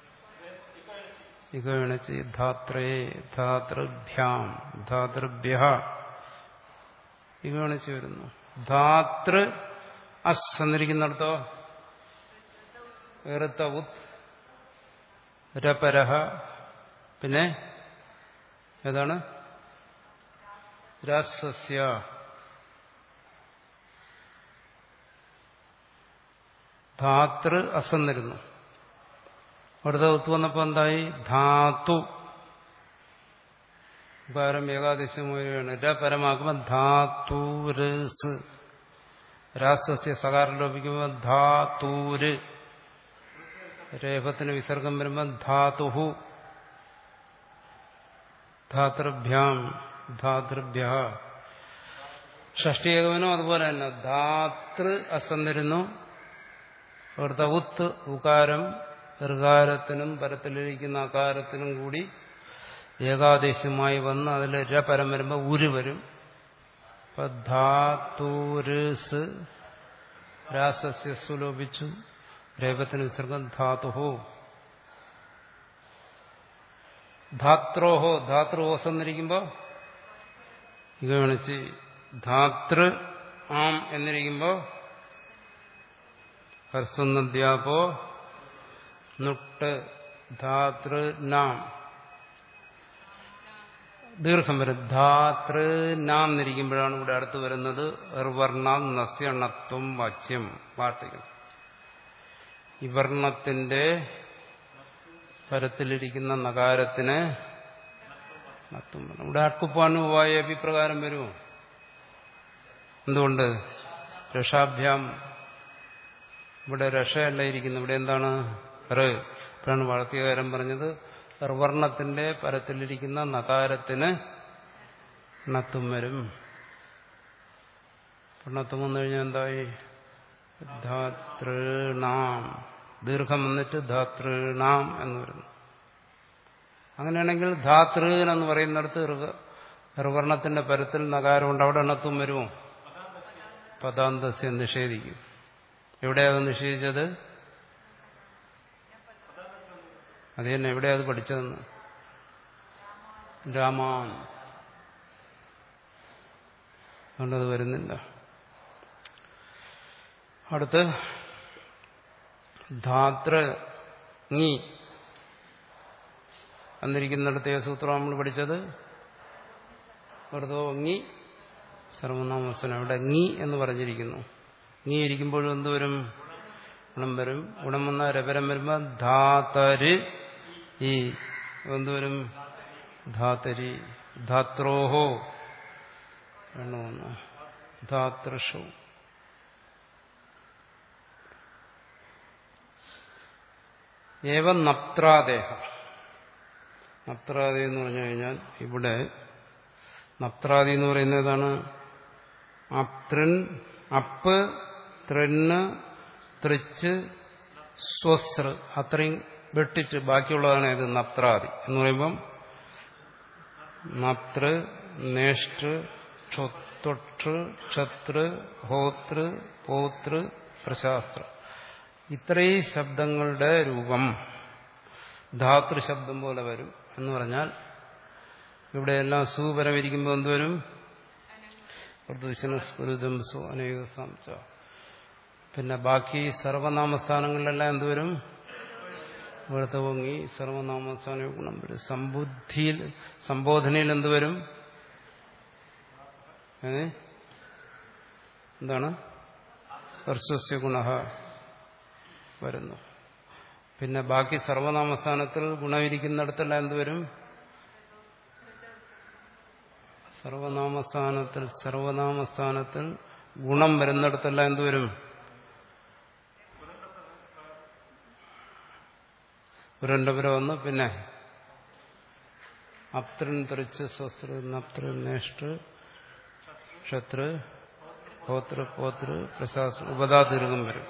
ഇകണിച്ച് ധാത്രേ ധാതൃഭ്യാം ധാതൃഭ്യ ഇകണിച്ച് വരുന്നു ധാതൃ അസ് എന്നിരിക്കുന്നിടത്തോ ഏറുത്ത ഉത് രപരഹ പിന്നെ ഏതാണ് രാസസ്യ ധാതൃ അസന്നിരുന്നു അവിടുത്തെ ഒത്തു വന്നപ്പോ എന്തായി ധാതു പരം ഏകാദശമാണ് ര പരമാക്കുമ്പോൾ ധാതൂരസ് രാസസ്യ സകാരം ലോപിക്കുമ്പോൾ ധാതൂര് രേഖത്തിന് വിസർഗം വരുമ്പോൾ ധാതുഹു ധാതൃഭ്യാം ധാതൃഭ്യ ഷഷ്ടി ഏകവനും അതുപോലെ തന്നെ ധാതൃ അസന്നിരുന്നു അവിടുത്തെ ഉത്ത് ഉകാരം ഋകാരത്തിനും പരത്തിലിരിക്കുന്ന അകാരത്തിനും കൂടി ഏകാദേശമായി വന്ന് അതിൽ ര പരം വരുമ്പോൾ ഉരു വരും അപ്പൊ ധാതൂരസ് രാസസ്യ സുലോപിച്ചു രേപത്തിന് വിസർഗം ധാതുഹോ ധാത്രോഹോ ധാതൃഹോസ് എന്നിരിക്കുമ്പോ ഇത് കാണിച്ച് ധാതൃ ആം എന്നിരിക്കുമ്പോ ഹർസുന്നദ്യാപോ നുട്ട് ധാതൃ നാം ദീർഘം വരും ധാതൃ നാം എന്നിരിക്കുമ്പോഴാണ് ഇവിടെ അടുത്ത് വരുന്നത് എർവർണം നസ്യണത്വം വാച്യം വാർത്തകൾ ഈ വർണ്ണത്തിന്റെ പരത്തിലിരിക്കുന്ന നകാരത്തിന് നത്വം വരണം ഇവിടെ അക്കുപ്പാനുവായ അഭിപ്രകാരം വരുമോ എന്തുകൊണ്ട് രക്ഷാഭ്യാം ഇവിടെ രക്ഷയല്ല ഇരിക്കുന്നു ഇവിടെ എന്താണ് റ് ഇപ്പോഴാണ് വാർത്തകാരം പറഞ്ഞത് വർണ്ണത്തിന്റെ പരത്തിലിരിക്കുന്ന നകാരത്തിന് ണത്വം വരും ണത്വം വന്നു കഴിഞ്ഞാൽ എന്തായി ധാതൃണാം ദീർഘം വന്നിട്ട് ധാതൃണാം എന്ന് വരുന്നു അങ്ങനെയാണെങ്കിൽ ധാതൃ എന്ന് പറയുന്നിടത്ത് ഋവർണത്തിന്റെ പരത്തിൽ നകാരമുണ്ട് അവിടെ എണ്ണത്തും വരുമോ പദാന്തസ്യം നിഷേധിക്കും എവിടെയാണ് നിഷേധിച്ചത് അത് തന്നെ എവിടെയാ അത് പഠിച്ചതെന്ന് രാമാൻ അതുകൊണ്ടത് വരുന്നില്ല അടുത്ത് ധാതൃ ngി എന്നിരിക്കുന്നിടത്തെ സൂത്രം നമ്മൾ പഠിച്ചത് വെറുതെ ngി സർവനാമസനം ഇവിടെ ngി എന്ന് പറഞ്ഞിരിക്കുന്നു ngി ഇരിക്കുമ്പോഴും എന്തുവരും ഗുണം വരും ഗുണം വന്ന രപരം വരുമ്പോ ധാതര് ഈ എന്തുവരും ധാതരി ധാത്രോഹോ എണ്ണ ധാതൃഷോ ഏവം നപ്ത്രാദേഹ നപ്ത്രാദി എന്ന് പറഞ്ഞു കഴിഞ്ഞാൽ ഇവിടെ നപ്ത്രാദി എന്ന് പറയുന്നതാണ് അപ്തൃൻ അപ്പ് ത്രിന് തൃച്ച് സ്വസ്ത്ര അത്രയും വെട്ടിച്ച് ബാക്കിയുള്ളതാണ് ഇത് നപ്ത്രാദി എന്ന് പറയുമ്പം നപ്തൃ നേഷ്ടൃ ക്ഷൊത്തൊട്ടൃ ക്ഷതൃ ഹോതൃ പോതൃ പ്രശാസ്ത്ര ഇത്രയും ശബ്ദങ്ങളുടെ രൂപം ധാതൃ ശബ്ദം പോലെ വരും എന്ന് പറഞ്ഞാൽ ഇവിടെ എല്ലാം സുപരം ഇരിക്കുമ്പോൾ എന്തുവരും പ്രദൂഷണസ്ഫുരിതം സു അനേക സംശ പിന്നെ ബാക്കി സർവനാമസ്ഥാനങ്ങളിലെല്ലാം എന്തുവരും ഇവിടുത്തെ പൊങ്ങി സർവനാമസ്ഥാന ഗുണം വരും സമ്പുദ്ധിയിൽ സംബോധനയിൽ എന്തുവരും ഏ എന്താണ് വർഷസ്യ ഗുണ വരുന്നു പിന്നെ ബാക്കി സർവനാമസ്ഥാനത്തിൽ ഗുണമിരിക്കുന്നിടത്തെല്ലാം എന്തുവരും സർവനാമസ്ഥാനത്തിൽ സർവനാമസ്ഥാനത്തിൽ ഗുണം വരുന്നിടത്തെല്ലാം എന്തുവരും പുരണ്ടപുര വന്ന് പിന്നെ അപ്തൃൻ തെറിച്ച് സ്വസ്തൃ നപ്തൃ നേഷ്ടൃ ക്ഷത്ര് ഹോതൃ പോതൃ പ്രശാസ്ത്ര ഉപതാ ദീർഘം വരും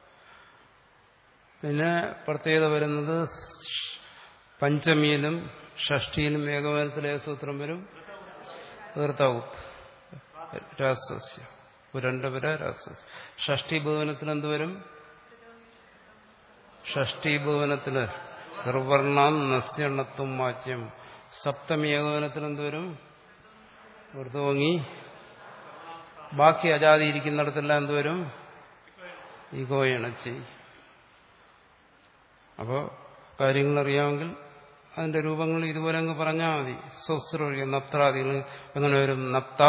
പിന്നെ പ്രത്യേകത വരുന്നത് പഞ്ചമിയിലും ഷഷ്ടിയിലും ഏകവനത്തിലെ സൂത്രം വരും തീർത്തൗത്ത് രാസസ്യ പുരണ്ടപുര രാസസ്യ ഷഷ്ടി ഭുവനത്തിൽ എന്തുവരും ഷഷ്ടി ഭുവനത്തില് നിർവർണം നസ്യണ്ണത്വം വാച്യം സപ്തമി ഏകോപനത്തിൽ എന്തുവരും വൃതോങ്ങി ബാക്കി അജാതി ഇരിക്കുന്നിടത്തെല്ലാം എന്തുവരും ഈഗോ ഇണച്ചി അപ്പോൾ കാര്യങ്ങൾ അറിയാമെങ്കിൽ അതിന്റെ രൂപങ്ങൾ ഇതുപോലെ അങ്ങ് പറഞ്ഞാൽ മതി സ്വസ്ത്രൊഴിയ നപ്താദികൾ എങ്ങനെ വരും നപ്ത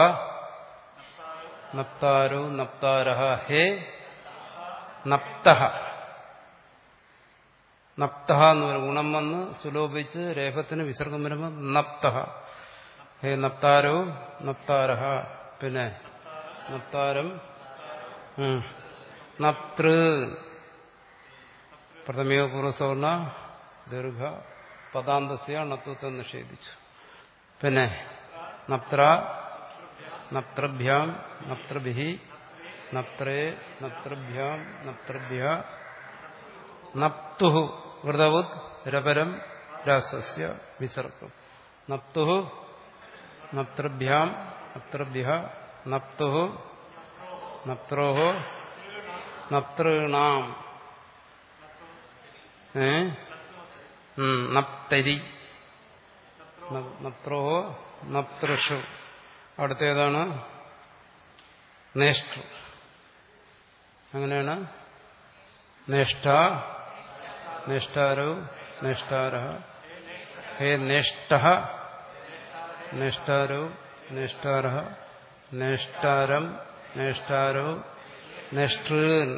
നപ്താരോ നപ്താരഹ ഹേ നപ്തഹ നപ്തഹ എന്ന് പറയും ഗുണം വന്ന് സുലോഭിച്ച് രേഖത്തിന് വിസർഗം വരുമ്പോൾ നപ്തഹ ഹേ നപ്താരോ നപ്താരഹ പിന്നെ നപ്താരം നപ്തൃ പ്രഥമയോ പൂർവ്വസവർണ ദീർഘ പദാന്തസ്യ അണത്വത്തെ നിഷേധിച്ചു പിന്നെ നപ്ത്ര നപ്ത്രഭ്യാം നപ്ത്രഭി നപ്ത്രേ നപ്ത്രഭ്യാം നപ്ത്രഭ്യ നപ്തു വൃതവുത് രപരം രാസസ്യ വിസർഗം നപ്തു നപ്ത്രഭ്യാം നപ്ത്രഭ്യ നപ്തു നപ്ത്രോ നപ്തൃണാം ഏ നപ്തരി നപ്ത്രോ നപ്തൃഷു അടുത്തേതാണ് നേഷ്ടു അങ്ങനെയാണ് നേഷ്ട നേഷ്ടാരോ നേഷ്ടാര ഹേ നേഷ്ട നേഷ്ടാരോ നേഷ്ടാര നേഷ്ടാരം നേഷ്ടാരോ നേഷ്ടൃൻ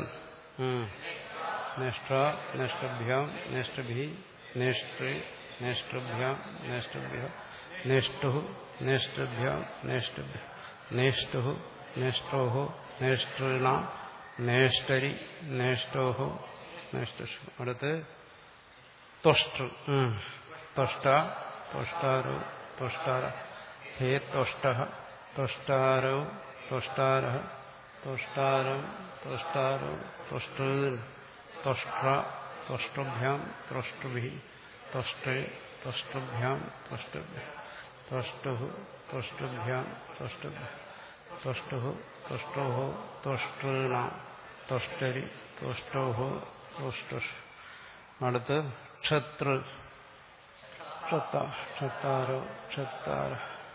നേഷ്ട നേഷ്ടഭ്യാം നേഷ്ടഭി നേഷ്ടൃ നേഷ്ടഭ്യാം നേഷ്ടഭ്യ നേഷ്ടു നേഷ്ടഭ്യാം നേഷ്ടഭ്യ നേഷ്ടു നേഷ്ടോ നേഷ്ടൃണ നേഷ്ടരി നേഷ്ടോ നേഷ്ടു അടുത്ത് തൊഷ്ടു തൊഷ്ട തൊഷ്ടാരോ തൊഷ്ടാര ഹേ തൊഷ്ട തൊഷ്ടാരോ തൊഷ്ടാര തൊഷ്ടാരം തൊഷ്ടാരോ തൊഷ്ടൃൻ തൊഷ്ട്ര തൊഷ്ടഭ്യാം തൊഷ്ടുഭി തൊഷ്ടേ തൊഷ്ടഭ്യാം തൊഷ്ടഭ്യ തൊഷ്ടു തൊഷ്ടഭ്യാം തൊഷ്ടഭ്യ തൊഷ്ടു തൊഷ്ടോ തൊഷ്ടൃണ തൊഷ്ടരി തൊഷ്ടോ തൊഷ്ടു അടുത്ത് ക്ഷത്ര ക്ഷത്താരോ ക്ഷത്താര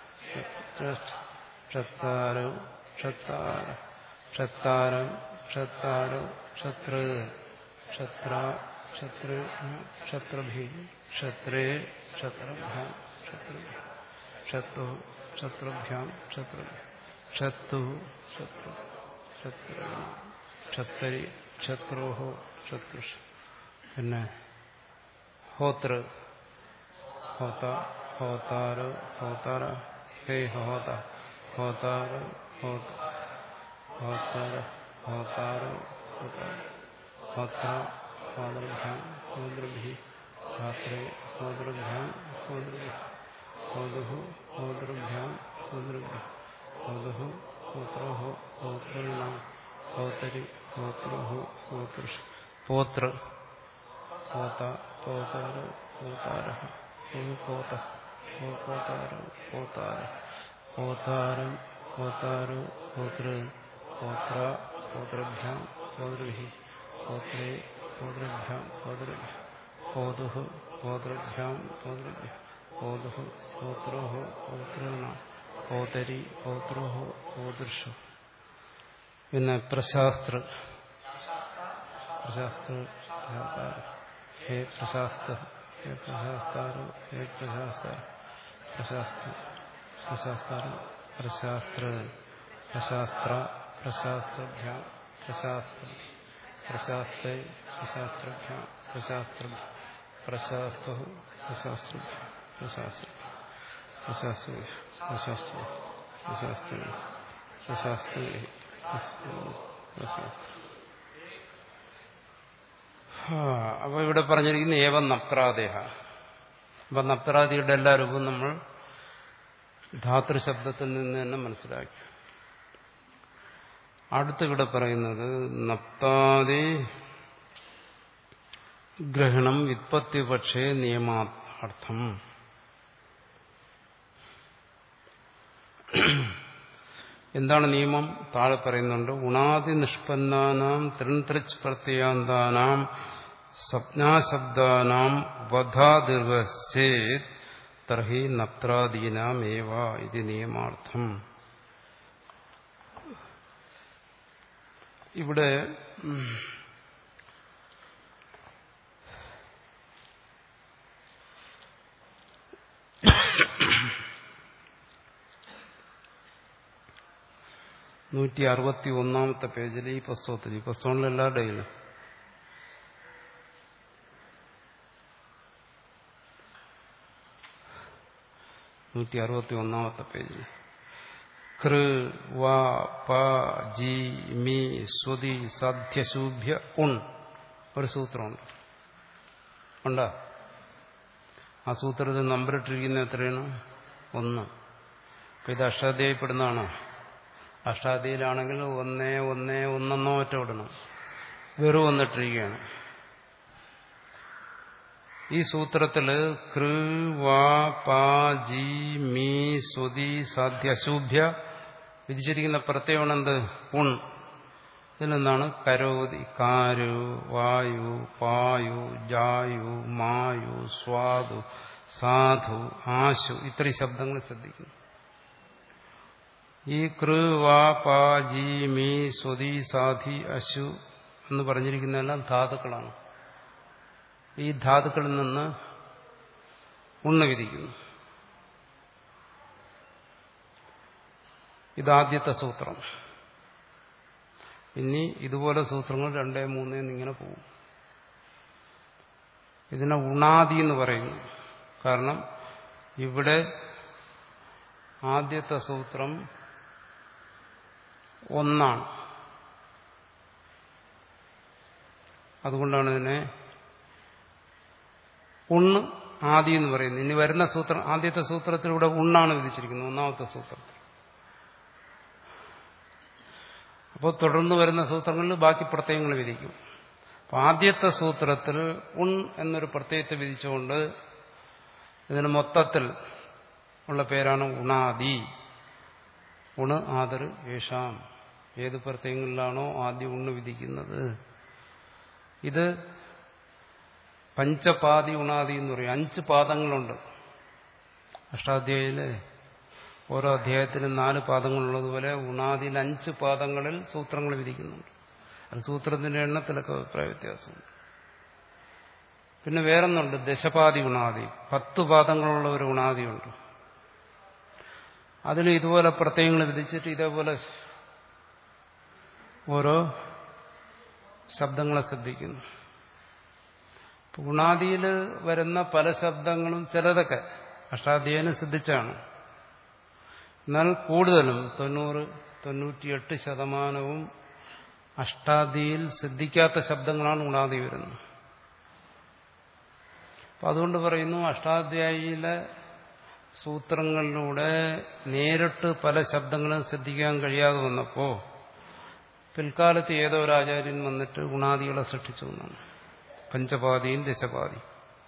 ക്ഷത്താരോ ക്ഷത്താര ക്ഷത്താരം ക്ഷത്താരോ ക്ഷത്ര ക്ഷത്ര ക്ഷത്ര ക്ഷത്രഭി ക്ഷത്രേ ക്ഷത്രഭ്യാം ക്ഷത്ര ക്ഷത്തു ക്ഷത്രഭ്യാം ക്ഷത്ര ക്ഷത്തു ക്ഷത്ര ക്ഷത്ര ക്ഷത്തരി ക്ഷത്രോഹോ ക്ഷത്രുഷ് പിന്നെ ഹോതൃ ഹോത ഹോതാരോ ഹോതാര ഹേ ഹോത ഹോതാരോ ഹോത ഹോതാര ഹോതാരോ ഹോതാര ഹോത്ര ഹോതൃഭ്യാം ഹോതൃഭി ധാത്രേ ഹോതൃഭ്യാം ഹോതൃഭി ഹോതുഹു ഹോതൃഭ്യാം ഹോതൃഭി ഹോതുഹു ഹോത്രോഹോ ഹോതൃണ ഹോതരി ഹോത്രോഹോ ഹോതൃഷ് പോത്ര പോത പോതാരോ പോതാര പോത പോതാരോ പോതാര പോതാരം പോതാരോ പോതൃ പോത്ര പോതൃഭ്യാം പോതൃഭി പോത്രേ പോതൃഭ്യാം പോതൃഭ്യ പോതുഹു പോതൃഭ്യാം പോതൃഭ്യ പോതുഹു പോത്രോഹോ പോതൃണ പോതരി പോത്രോഹോ പോതൃഷു പിന്നെ പ്രശാസ്ത്ര പ്രശാസ്ത്ര ഹേ പ്രശാസ്ത ഹേ പ്രശാസ്താരോ ഹേ പ്രശാസ്ത പ്രശാസ്ത പ്രശാസ്താരോ പ്രശാസ്ത്ര പ്രശാസ്ത്ര പ്രശാസ്ത്രഭ്യാം പ്രശാസ്ത്ര പ്രശാസ്തേ പ്രശാസ്ത്രഭ്യാം പ്രശാസ്ത്ര പ്രശാസ്ത പ്രശാസ്ത്ര പ്രശാസ്ത്ര പ്രശാസ്ത്ര പ്രശാസ്ത്ര പ്രശാസ്ത്ര പ്രശാസ്ത്ര പ്രശാസ്ത്ര അപ്പോൾ ഇവിടെ പറഞ്ഞിരിക്കുന്ന ഏവം നപ്രാദേഹ അപ്പം നപ്രാദിയുടെ എല്ലാ രൂപവും നമ്മൾ ധാതൃശബ്ദത്തിൽ നിന്ന് തന്നെ മനസ്സിലാക്കി അടുത്തിവിടെ പറയുന്നത് നപ്താദി ഗ്രഹണം വിത്പത്തി പക്ഷേ നിയമാർത്ഥം എന്താണ് നിയമം താഴെ പറയുന്നുണ്ട് ഉണാദി നിഷ്പന്നാനാം തൃൺതൃച്ച് പ്രത്യാന്താനാം സ്വപ്നാശബ്ദാനാം വധാദിർവശേത് തർഹി നത്രാദീനാമേവ ഇത് നിയമാർത്ഥം ഇവിടെ നൂറ്റി അറുപത്തി ഒന്നാമത്തെ പേജിൽ ഈ പുസ്തകത്തിൽ ഈ പുസ്തകങ്ങളിൽ എല്ലാവരുടെയും നൂറ്റി അറുപത്തി ഒന്നാമത്തെ പേജിൽ കൃ വ പ ജി മി സ്വതി സാധ്യശൂഭ്യ ഉൺ ഒരു സൂത്രമുണ്ട് ഉണ്ടോ ആ സൂത്രത്തിൽ നമ്പറിട്ടിരിക്കുന്ന എത്രയാണ് ഒന്ന് അപ്പം ഇത് അഷ്ടാധ്യായപ്പെടുന്നതാണോ അഷ്ടാധ്യയിലാണെങ്കിൽ ഒന്നേ ഒന്നേ ഒന്നെന്നോ ഒറ്റ വിടണം വെറും വന്നിട്ടിരിക്കുകയാണ് ഈ സൂത്രത്തില് കൃ വാ പാ ജി മീ സ്വതി സാധ്യ അശൂഭ്യ വിധിച്ചിരിക്കുന്ന പ്രത്യേകം എന്ത് ഉൺ ഇതിൽ നിന്നാണ് കരോതി കാരു വായു പായു ജായു മായു സ്വാദു സാധു ആശു ഇത്രയും ശബ്ദങ്ങൾ ശ്രദ്ധിക്കുന്നു ഈ കൃ വാ പാ ജി മീ സ്വതി സാധി അശു എന്ന് പറഞ്ഞിരിക്കുന്നതെല്ലാം ധാതുക്കളാണ് ഈ ധാതുക്കളിൽ നിന്ന് ഉണ്ണ വിധിക്കുന്നു ഇതാദ്യത്തെ സൂത്രം ഇനി ഇതുപോലെ സൂത്രങ്ങൾ രണ്ടേ മൂന്നേ എന്നിങ്ങനെ പോകും ഇതിനെ ഉണാദി എന്ന് പറയുന്നു കാരണം ഇവിടെ ആദ്യത്തെ സൂത്രം ഒന്നാണ് അതുകൊണ്ടാണ് ഇതിനെ ഉണ്ണ് ആദി എന്ന് പറയുന്നത് ഇനി വരുന്ന സൂത്രം ആദ്യത്തെ സൂത്രത്തിലൂടെ ഉണ്ണാണ് വിധിച്ചിരിക്കുന്നത് ഒന്നാമത്തെ സൂത്രം അപ്പോൾ തുടർന്ന് വരുന്ന സൂത്രങ്ങളിൽ ബാക്കി പ്രത്യയങ്ങൾ വിധിക്കും അപ്പം ആദ്യത്തെ സൂത്രത്തിൽ ഉൺ എന്നൊരു പ്രത്യയത്തെ വിധിച്ചുകൊണ്ട് ഇതിന് മൊത്തത്തിൽ ഉള്ള പേരാണ് ഉണാദി ഉണ് ആദർ യേഷാം ഏത് പ്രത്യയങ്ങളിലാണോ ആദ്യം ഉണ്ണ് വിധിക്കുന്നത് ഇത് പഞ്ചപാതി ഉണാദി എന്ന് പറയും അഞ്ച് പാദങ്ങളുണ്ട് അഷ്ടാധ്യായിലെ ഓരോ അധ്യായത്തിനും നാല് പാദങ്ങളുള്ളതുപോലെ ഉണാദിയിൽ അഞ്ച് പാദങ്ങളിൽ സൂത്രങ്ങൾ വിധിക്കുന്നുണ്ട് അത് സൂത്രത്തിന്റെ എണ്ണത്തിലൊക്കെ അഭിപ്രായ വ്യത്യാസമുണ്ട് പിന്നെ വേറൊന്നുണ്ട് ദശപാതി ഉണാദി പത്ത് പാദങ്ങളുള്ള ഒരു ഉണാദിയുണ്ട് അതിൽ ഇതുപോലെ പ്രത്യയങ്ങൾ വിധിച്ചിട്ട് ഇതേപോലെ ഓരോ ശബ്ദങ്ങളെ ശ്രദ്ധിക്കുന്നു ഉണാദിയിൽ വരുന്ന പല ശബ്ദങ്ങളും ചിലതൊക്കെ അഷ്ടാധ്യായനം ശ്രദ്ധിച്ചാണ് എന്നാൽ കൂടുതലും തൊണ്ണൂറ് തൊണ്ണൂറ്റിയെട്ട് ശതമാനവും അഷ്ടാദിയിൽ ശ്രദ്ധിക്കാത്ത ശബ്ദങ്ങളാണ് ഉണാദി വരുന്നത് അപ്പം അതുകൊണ്ട് പറയുന്നു അഷ്ടാധ്യായിയിലെ സൂത്രങ്ങളിലൂടെ നേരിട്ട് പല ശബ്ദങ്ങളും ശ്രദ്ധിക്കാൻ കഴിയാതെ വന്നപ്പോൾ പിൽക്കാലത്ത് ഏതോ ഒരു ആചാര്യൻ വന്നിട്ട് ഗുണാദികളെ സൃഷ്ടിച്ചു എന്നാണ് പഞ്ചപാതിയും ദശപാതി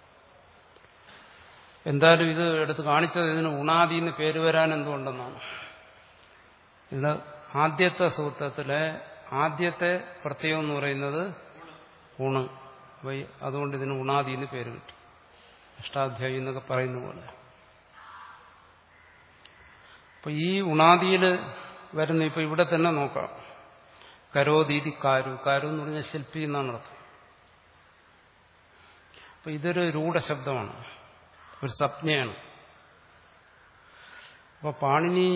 എന്തായാലും ഇത് എടുത്ത് കാണിച്ചത് ഇതിന് ഉണാദി എന്ന് പേര് വരാൻ എന്തുകൊണ്ടെന്നാണ് ഇത് ആദ്യത്തെ സൂത്രത്തിലെ ആദ്യത്തെ പ്രത്യയം എന്ന് പറയുന്നത് ഉണ് അതുകൊണ്ട് ഇതിന് ഉണാദി എന്ന് പേര് കിട്ടി അഷ്ടാധ്യായി എന്നൊക്കെ പറയുന്ന പോലെ അപ്പൊ ഈ ഉണാദിയിൽ വരുന്ന ഇപ്പൊ ഇവിടെ തന്നെ നോക്കാം കരോദീതി കാരു കാരു എന്ന് പറഞ്ഞാൽ ശില്പി എന്നാണ് അർത്ഥം അപ്പൊ ഇതൊരു രൂഢശബ്ദമാണ് ഒരു സ്വപ്നയാണ് അപ്പൊ പാണിനി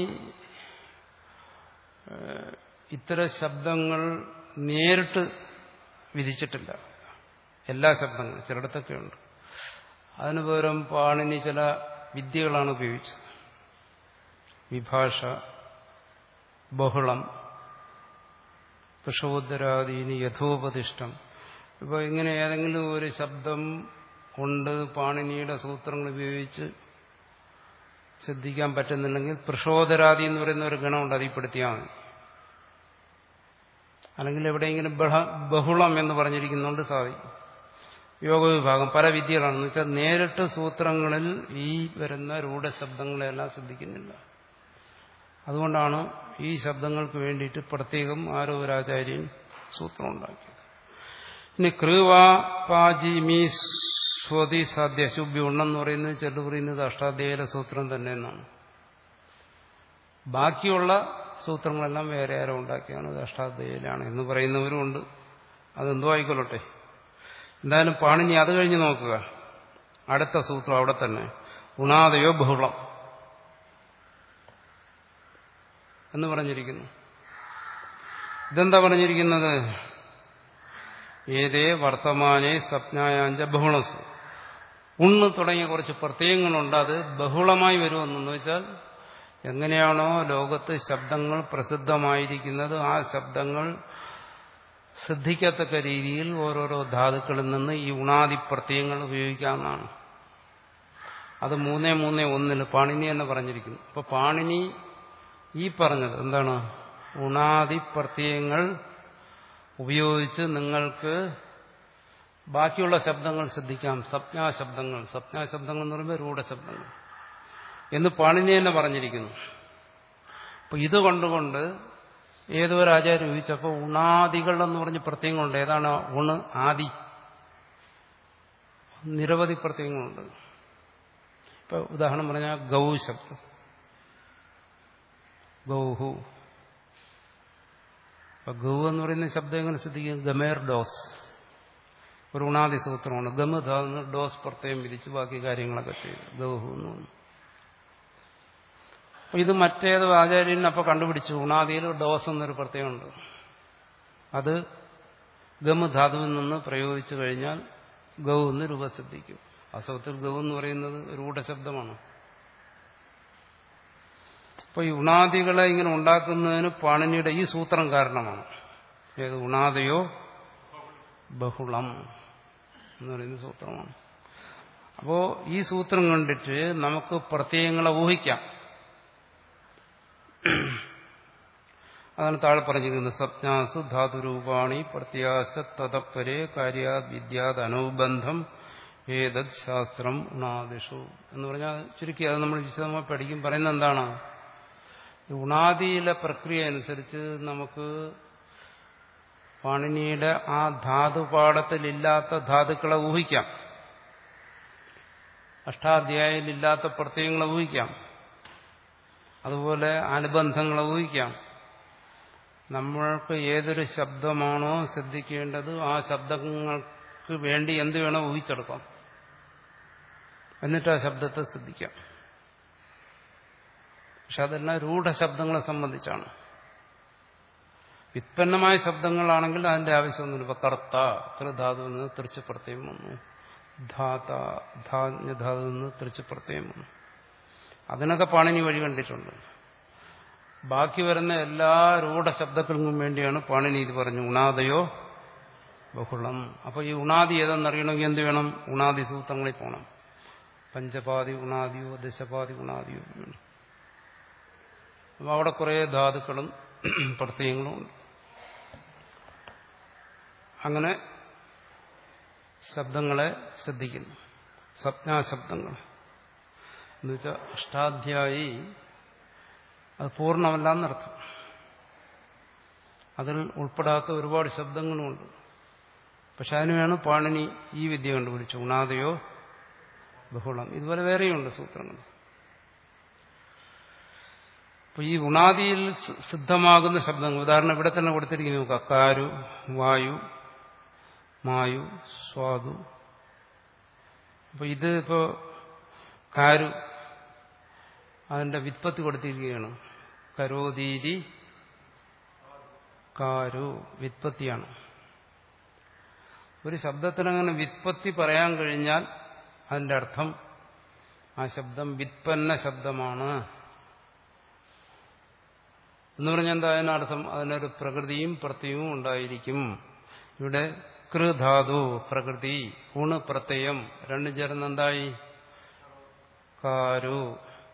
ഇത്തരം ശബ്ദങ്ങൾ നേരിട്ട് വിധിച്ചിട്ടില്ല എല്ലാ ശബ്ദങ്ങളും ചിലയിടത്തൊക്കെ ഉണ്ട് അതിനു പകരം പാണിനി ചില വിദ്യകളാണ് ഉപയോഗിച്ചത് വിഭാഷ ബഹുളം പുഷോദരാദീനി യഥോപതിഷ്ടം ഇപ്പോൾ ഇങ്ങനെ ഏതെങ്കിലും ഒരു ശബ്ദം കൊണ്ട് പാണിനിയുടെ സൂത്രങ്ങൾ ഉപയോഗിച്ച് ശ്രദ്ധിക്കാൻ പറ്റുന്നില്ലെങ്കിൽ പ്രഷോദരാദി എന്ന് പറയുന്ന ഒരു ഗണമുണ്ട് അതിൽപ്പെടുത്തിയാൽ മതി അല്ലെങ്കിൽ എവിടെയെങ്കിലും ബഹ ബഹുളം എന്ന് പറഞ്ഞിരിക്കുന്നുണ്ട് സാധിക്കും യോഗവിഭാഗം പല വിദ്യകളാണെന്ന് വെച്ചാൽ നേരിട്ട് സൂത്രങ്ങളിൽ ഈ വരുന്ന രൂഢശബ്ദങ്ങളെല്ലാം ശ്രദ്ധിക്കുന്നില്ല അതുകൊണ്ടാണ് ഈ ശബ്ദങ്ങൾക്ക് വേണ്ടിയിട്ട് പ്രത്യേകം ആരോ ഒരു ആചാര്യൻ സൂത്രം ഉണ്ടാക്കിയത് ഇനി കൃവാപാജി മീ സ്വതി സാധ്യ ശുഭ്യ ഉണ്ടെന്ന് പറയുന്നത് ചെല്ലു പറയുന്നത് അഷ്ടാധ്യായ സൂത്രം തന്നെ എന്നാണ് ബാക്കിയുള്ള സൂത്രങ്ങളെല്ലാം വേറെ ആരോ ഉണ്ടാക്കിയാണ് ഇത് അഷ്ടാധ്യായിലാണ് എന്ന് പറയുന്നവരുമുണ്ട് അതെന്തോ ആയിക്കൊള്ളട്ടെ എന്തായാലും പാണിനി അത് കഴിഞ്ഞ് നോക്കുക അടുത്ത സൂത്രം അവിടെ തന്നെ ഉണാദയോ ബഹുളം എന്ന് പറഞ്ഞിരിക്കുന്നു ഇതെന്താ പറഞ്ഞിരിക്കുന്നത് ഏതേ വർത്തമാനെ സ്വപ്നായാഞ്ച ബഹുളസ് ഉണ്ണ് തുടങ്ങിയ കുറച്ച് പ്രത്യയങ്ങളുണ്ട് അത് ബഹുളമായി വരുമെന്ന് വെച്ചാൽ എങ്ങനെയാണോ ലോകത്ത് ശബ്ദങ്ങൾ പ്രസിദ്ധമായിരിക്കുന്നത് ആ ശബ്ദങ്ങൾ ശ്രദ്ധിക്കത്തക്ക രീതിയിൽ ഓരോരോ ധാതുക്കളിൽ നിന്ന് ഈ ഉണാദി പ്രത്യയങ്ങൾ ഉപയോഗിക്കാവുന്നതാണ് അത് മൂന്നേ മൂന്നേ ഒന്നിൽ പാണിനി തന്നെ പറഞ്ഞിരിക്കുന്നു അപ്പൊ പാണിനി ഈ പറഞ്ഞത് എന്താണ് ഉണാദി പ്രത്യയങ്ങൾ ഉപയോഗിച്ച് നിങ്ങൾക്ക് ബാക്കിയുള്ള ശബ്ദങ്ങൾ ശ്രദ്ധിക്കാം സ്വപ്നാശബ്ദങ്ങൾ സ്വപ്നാശബ്ദങ്ങൾ എന്ന് പറയുമ്പോൾ രൂഢശബ്ദങ്ങൾ എന്ന് പാണിനി തന്നെ പറഞ്ഞിരിക്കുന്നു അപ്പൊ ഇത് കണ്ടുകൊണ്ട് ഏതോ ഒരു ആചാര്യം ചോദിച്ചപ്പോൾ ഉണാദികൾ എന്ന് പറഞ്ഞ് പ്രത്യയങ്ങളുണ്ട് ഏതാണ് ഉണ് ആദി നിരവധി പ്രത്യയങ്ങളുണ്ട് ഇപ്പൊ ഉദാഹരണം പറഞ്ഞാൽ ഗൗ ശബ്ദം ഗൗഹു അപ്പൊ ഗൗ എന്ന് പറയുന്ന ശബ്ദം എങ്ങനെ ശ്രദ്ധിക്കും ഗമേർ ഡോസ് ഒരു ഉണാദി സൂത്രമാണ് ഗമ ധാന്ന് ഡോസ് പ്രത്യേകം വിരിച്ച് ബാക്കി കാര്യങ്ങളൊക്കെ ചെയ്തു ഗൗഹു എന്ന് പറഞ്ഞു അപ്പൊ ഇത് മറ്റേത് ആചാര്യൻ അപ്പൊ കണ്ടുപിടിച്ചു ഉണാദിയിൽ ഡോസ് എന്നൊരു പ്രത്യേകമുണ്ട് അത് ഗമ ധാതുവിൽ നിന്ന് പ്രയോഗിച്ചു കഴിഞ്ഞാൽ ഗൗ എന്ന് രൂപസിദ്ധിക്കും അസവത്തിൽ ഗൗ എന്ന് പറയുന്നത് രൂഢശബ്ദമാണ് അപ്പൊ ഈ ഉണാദികളെ ഇങ്ങനെ ഉണ്ടാക്കുന്നതിന് പാണിനിയുടെ ഈ സൂത്രം കാരണമാണ് ഏത് ഉണാദയോ ബഹുളം എന്ന് പറയുന്ന സൂത്രമാണ് അപ്പോ ഈ സൂത്രം കണ്ടിട്ട് നമുക്ക് പ്രത്യയങ്ങളെ ഊഹിക്കാം അതാണ് താഴെ പറഞ്ഞിരിക്കുന്നത് സപ്നാസ് ധാതുരൂപാണി പ്രത്യാശ തതപ്പരെ കാര്യാത് വിദ്യാത് അനുബന്ധം ഏതത് ശാസ്ത്രം ഉണാദിഷു എന്ന് പറഞ്ഞാൽ ചുരുക്കി അത് നമ്മൾ വിശദമായി പഠിക്കും പറയുന്നത് എന്താണ് ഉണാദിയിലെ പ്രക്രിയ അനുസരിച്ച് നമുക്ക് പാണിനിയുടെ ആ ധാതുപാഠത്തിലില്ലാത്ത ധാതുക്കളെ ഊഹിക്കാം അഷ്ടാധ്യായയിലില്ലാത്ത പ്രത്യയങ്ങളെ ഊഹിക്കാം അതുപോലെ അനുബന്ധങ്ങളെ ഊഹിക്കാം നമ്മൾക്ക് ഏതൊരു ശബ്ദമാണോ ശ്രദ്ധിക്കേണ്ടത് ആ ശബ്ദങ്ങൾക്ക് വേണ്ടി എന്ത് വേണോ ഊഹിച്ചെടുക്കാം എന്നിട്ട് ആ ശബ്ദത്തെ ശ്രദ്ധിക്കാം പക്ഷെ അതെല്ലാം രൂഢശബ്ദങ്ങളെ സംബന്ധിച്ചാണ് വിത്പന്നമായ ശബ്ദങ്ങളാണെങ്കിൽ അതിന്റെ ആവശ്യമൊന്നുമില്ല ഇപ്പൊ കർത്ത ധാതുവിൽ നിന്ന് തിരിച്ച് പ്രത്യയം വന്നു ധാത ധാന്യധാതുവിൽ നിന്ന് തിരിച്ച് പ്രത്യയം വന്നു അതിനൊക്കെ പാണിനി വഴി കണ്ടിട്ടുണ്ട് ബാക്കി വരുന്ന എല്ലാ രൂഢശബ്ദങ്ങൾക്കും വേണ്ടിയാണ് പാണിനി ഇത് പറഞ്ഞു ഉണാദയോ ബഹുളം അപ്പൊ ഈ ഉണാദി ഏതെന്നറിയണമെങ്കിൽ എന്ത് വേണം ഉണാദി സൂത്രങ്ങളിൽ പോകണം പഞ്ചപാതി ഉണാദിയോ ദശപാതി ഉണാദിയോ വേണം അപ്പൊ അവിടെ കുറെ ധാതുക്കളും പ്രത്യയങ്ങളും ഉണ്ട് അങ്ങനെ ശബ്ദങ്ങളെ ശ്രദ്ധിക്കുന്നു സ്വപ്നാശബ്ദങ്ങൾ എന്നുവെച്ചാൽ അഷ്ടാധ്യായി അത് പൂർണ്ണമല്ല എന്നർത്ഥം അതിൽ ഉൾപ്പെടാത്ത ഒരുപാട് ശബ്ദങ്ങളുമുണ്ട് പക്ഷെ അതിനുവേണം പാണിനി ഈ വിദ്യ കണ്ടുപിടിച്ചു ഉണാദയോ ബഹുളം ഇതുപോലെ വേറെയുണ്ട് സൂത്രങ്ങൾ അപ്പൊ ഈ ഉണാദിയിൽ സിദ്ധമാകുന്ന ശബ്ദങ്ങൾ ഉദാഹരണം ഇവിടെ തന്നെ കൊടുത്തിരിക്കുന്നു കക്കാരു വായു മായു സ്വാദു അപ്പൊ ഇത് ഇപ്പോ കാരു അതിന്റെ വിത്പത്തി കൊടുത്തിരിക്കുകയാണ് കരോതീരി കാരു വിത്പത്തിയാണ് ഒരു ശബ്ദത്തിനങ്ങനെ വിത്പത്തി പറയാൻ കഴിഞ്ഞാൽ അതിന്റെ അർത്ഥം ആ ശബ്ദം വിത്പന്ന ശബ്ദമാണ് എന്ന് പറഞ്ഞാൽ എന്താ അതിനർത്ഥം അതിനൊരു പ്രകൃതിയും പ്രത്യവും ഉണ്ടായിരിക്കും ഇവിടെ കൃധാതു പ്രകൃതി ഉണ് പ്രത്യയം രണ്ടും ചേർന്ന് എന്തായി കാരു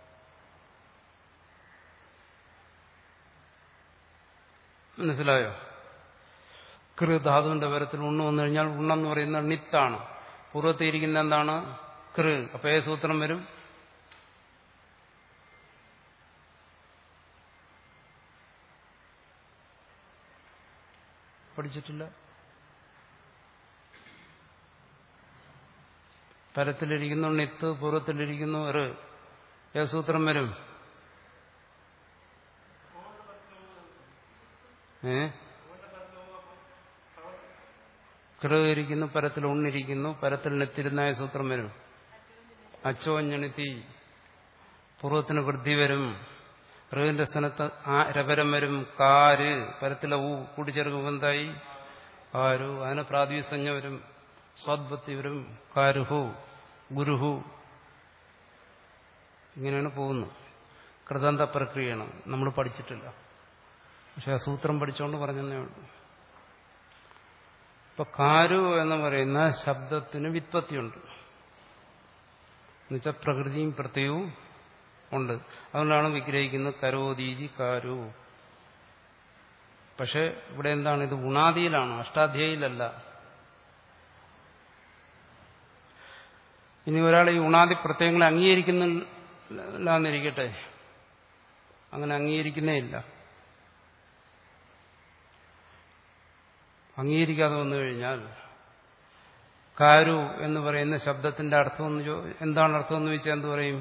മനസ്സിലായോ കൃധാതുവിന്റെ പരത്തിൽ ഉണ്ണ് വന്നു കഴിഞ്ഞാൽ ഉണ്ണെന്ന് പറയുന്ന നിത്താണ് പൂർവ്വത്തിയിരിക്കുന്ന എന്താണ് കൃ അപ്പൊ ഏ സൂത്രം വരും പഠിച്ചിട്ടില്ല പരത്തിലിരിക്കുന്നു നിത്ത് പൂർവ്വത്തിലിരിക്കുന്നു ഒരു ഏ സൂത്രം വരും ഏ കൃ ഇരിക്കുന്നു പരത്തിൽ ഉണ്ണിരിക്കുന്നു പരത്തിൽ നെത്തിരുന്നായ സൂത്രം വരും അച്ചോഞ്ഞണിത്തി പൂർവ്വത്തിന് വൃദ്ധി വരും ഋവിന്റെ സ്ഥാനത്ത് ആ രപരം വരും കാര് പരത്തിലെ ഊ കൂട്ടിച്ചേർക്കുമ്പോൾ എന്തായി കാരു അതിന് പ്രാതിസഞ്ജ വരും സ്വാദ്ഭത്തി വരും കാരുഹു ഗുരുഹു ഇങ്ങനെയാണ് പോകുന്നത് കൃതന്ത പ്രക്രിയയാണ് നമ്മൾ പഠിച്ചിട്ടില്ല പക്ഷെ ആ സൂത്രം പഠിച്ചുകൊണ്ട് പറഞ്ഞതേ ഉള്ളൂ ഇപ്പൊ കാരു എന്ന് പറയുന്ന ശബ്ദത്തിന് വിത്പത്തിയുണ്ട് എന്നുവെച്ചാൽ പ്രകൃതിയും പ്രത്യവും ഉണ്ട് അതുകൊണ്ടാണ് വിഗ്രഹിക്കുന്നത് കരോതീതി കാരു പക്ഷെ ഇവിടെ എന്താണ് ഇത് ഗുണാദിയിലാണ് അഷ്ടാധ്യായിലല്ല ഇനി ഒരാൾ ഈ ഉണാദി പ്രത്യയങ്ങളെ അംഗീകരിക്കുന്നില്ല എന്നിരിക്കട്ടെ അങ്ങനെ അംഗീകരിക്കുന്നേ ഇല്ല അംഗീകരിക്കാതെ വന്നു കഴിഞ്ഞാൽ കാരു എന്ന് പറയുന്ന ശബ്ദത്തിന്റെ അർത്ഥം എന്ന് ചോ എന്താണ് അർത്ഥം എന്ന് ചോദിച്ചാൽ എന്ത് പറയും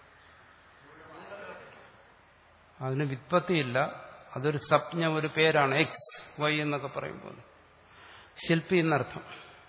അതിന് വിത്പത്തിയില്ല അതൊരു സപ്ഞ ഒരു പേരാണ് എക്സ് വൈ എന്നൊക്കെ പറയുമ്പോൾ ശില്പി എന്നർത്ഥം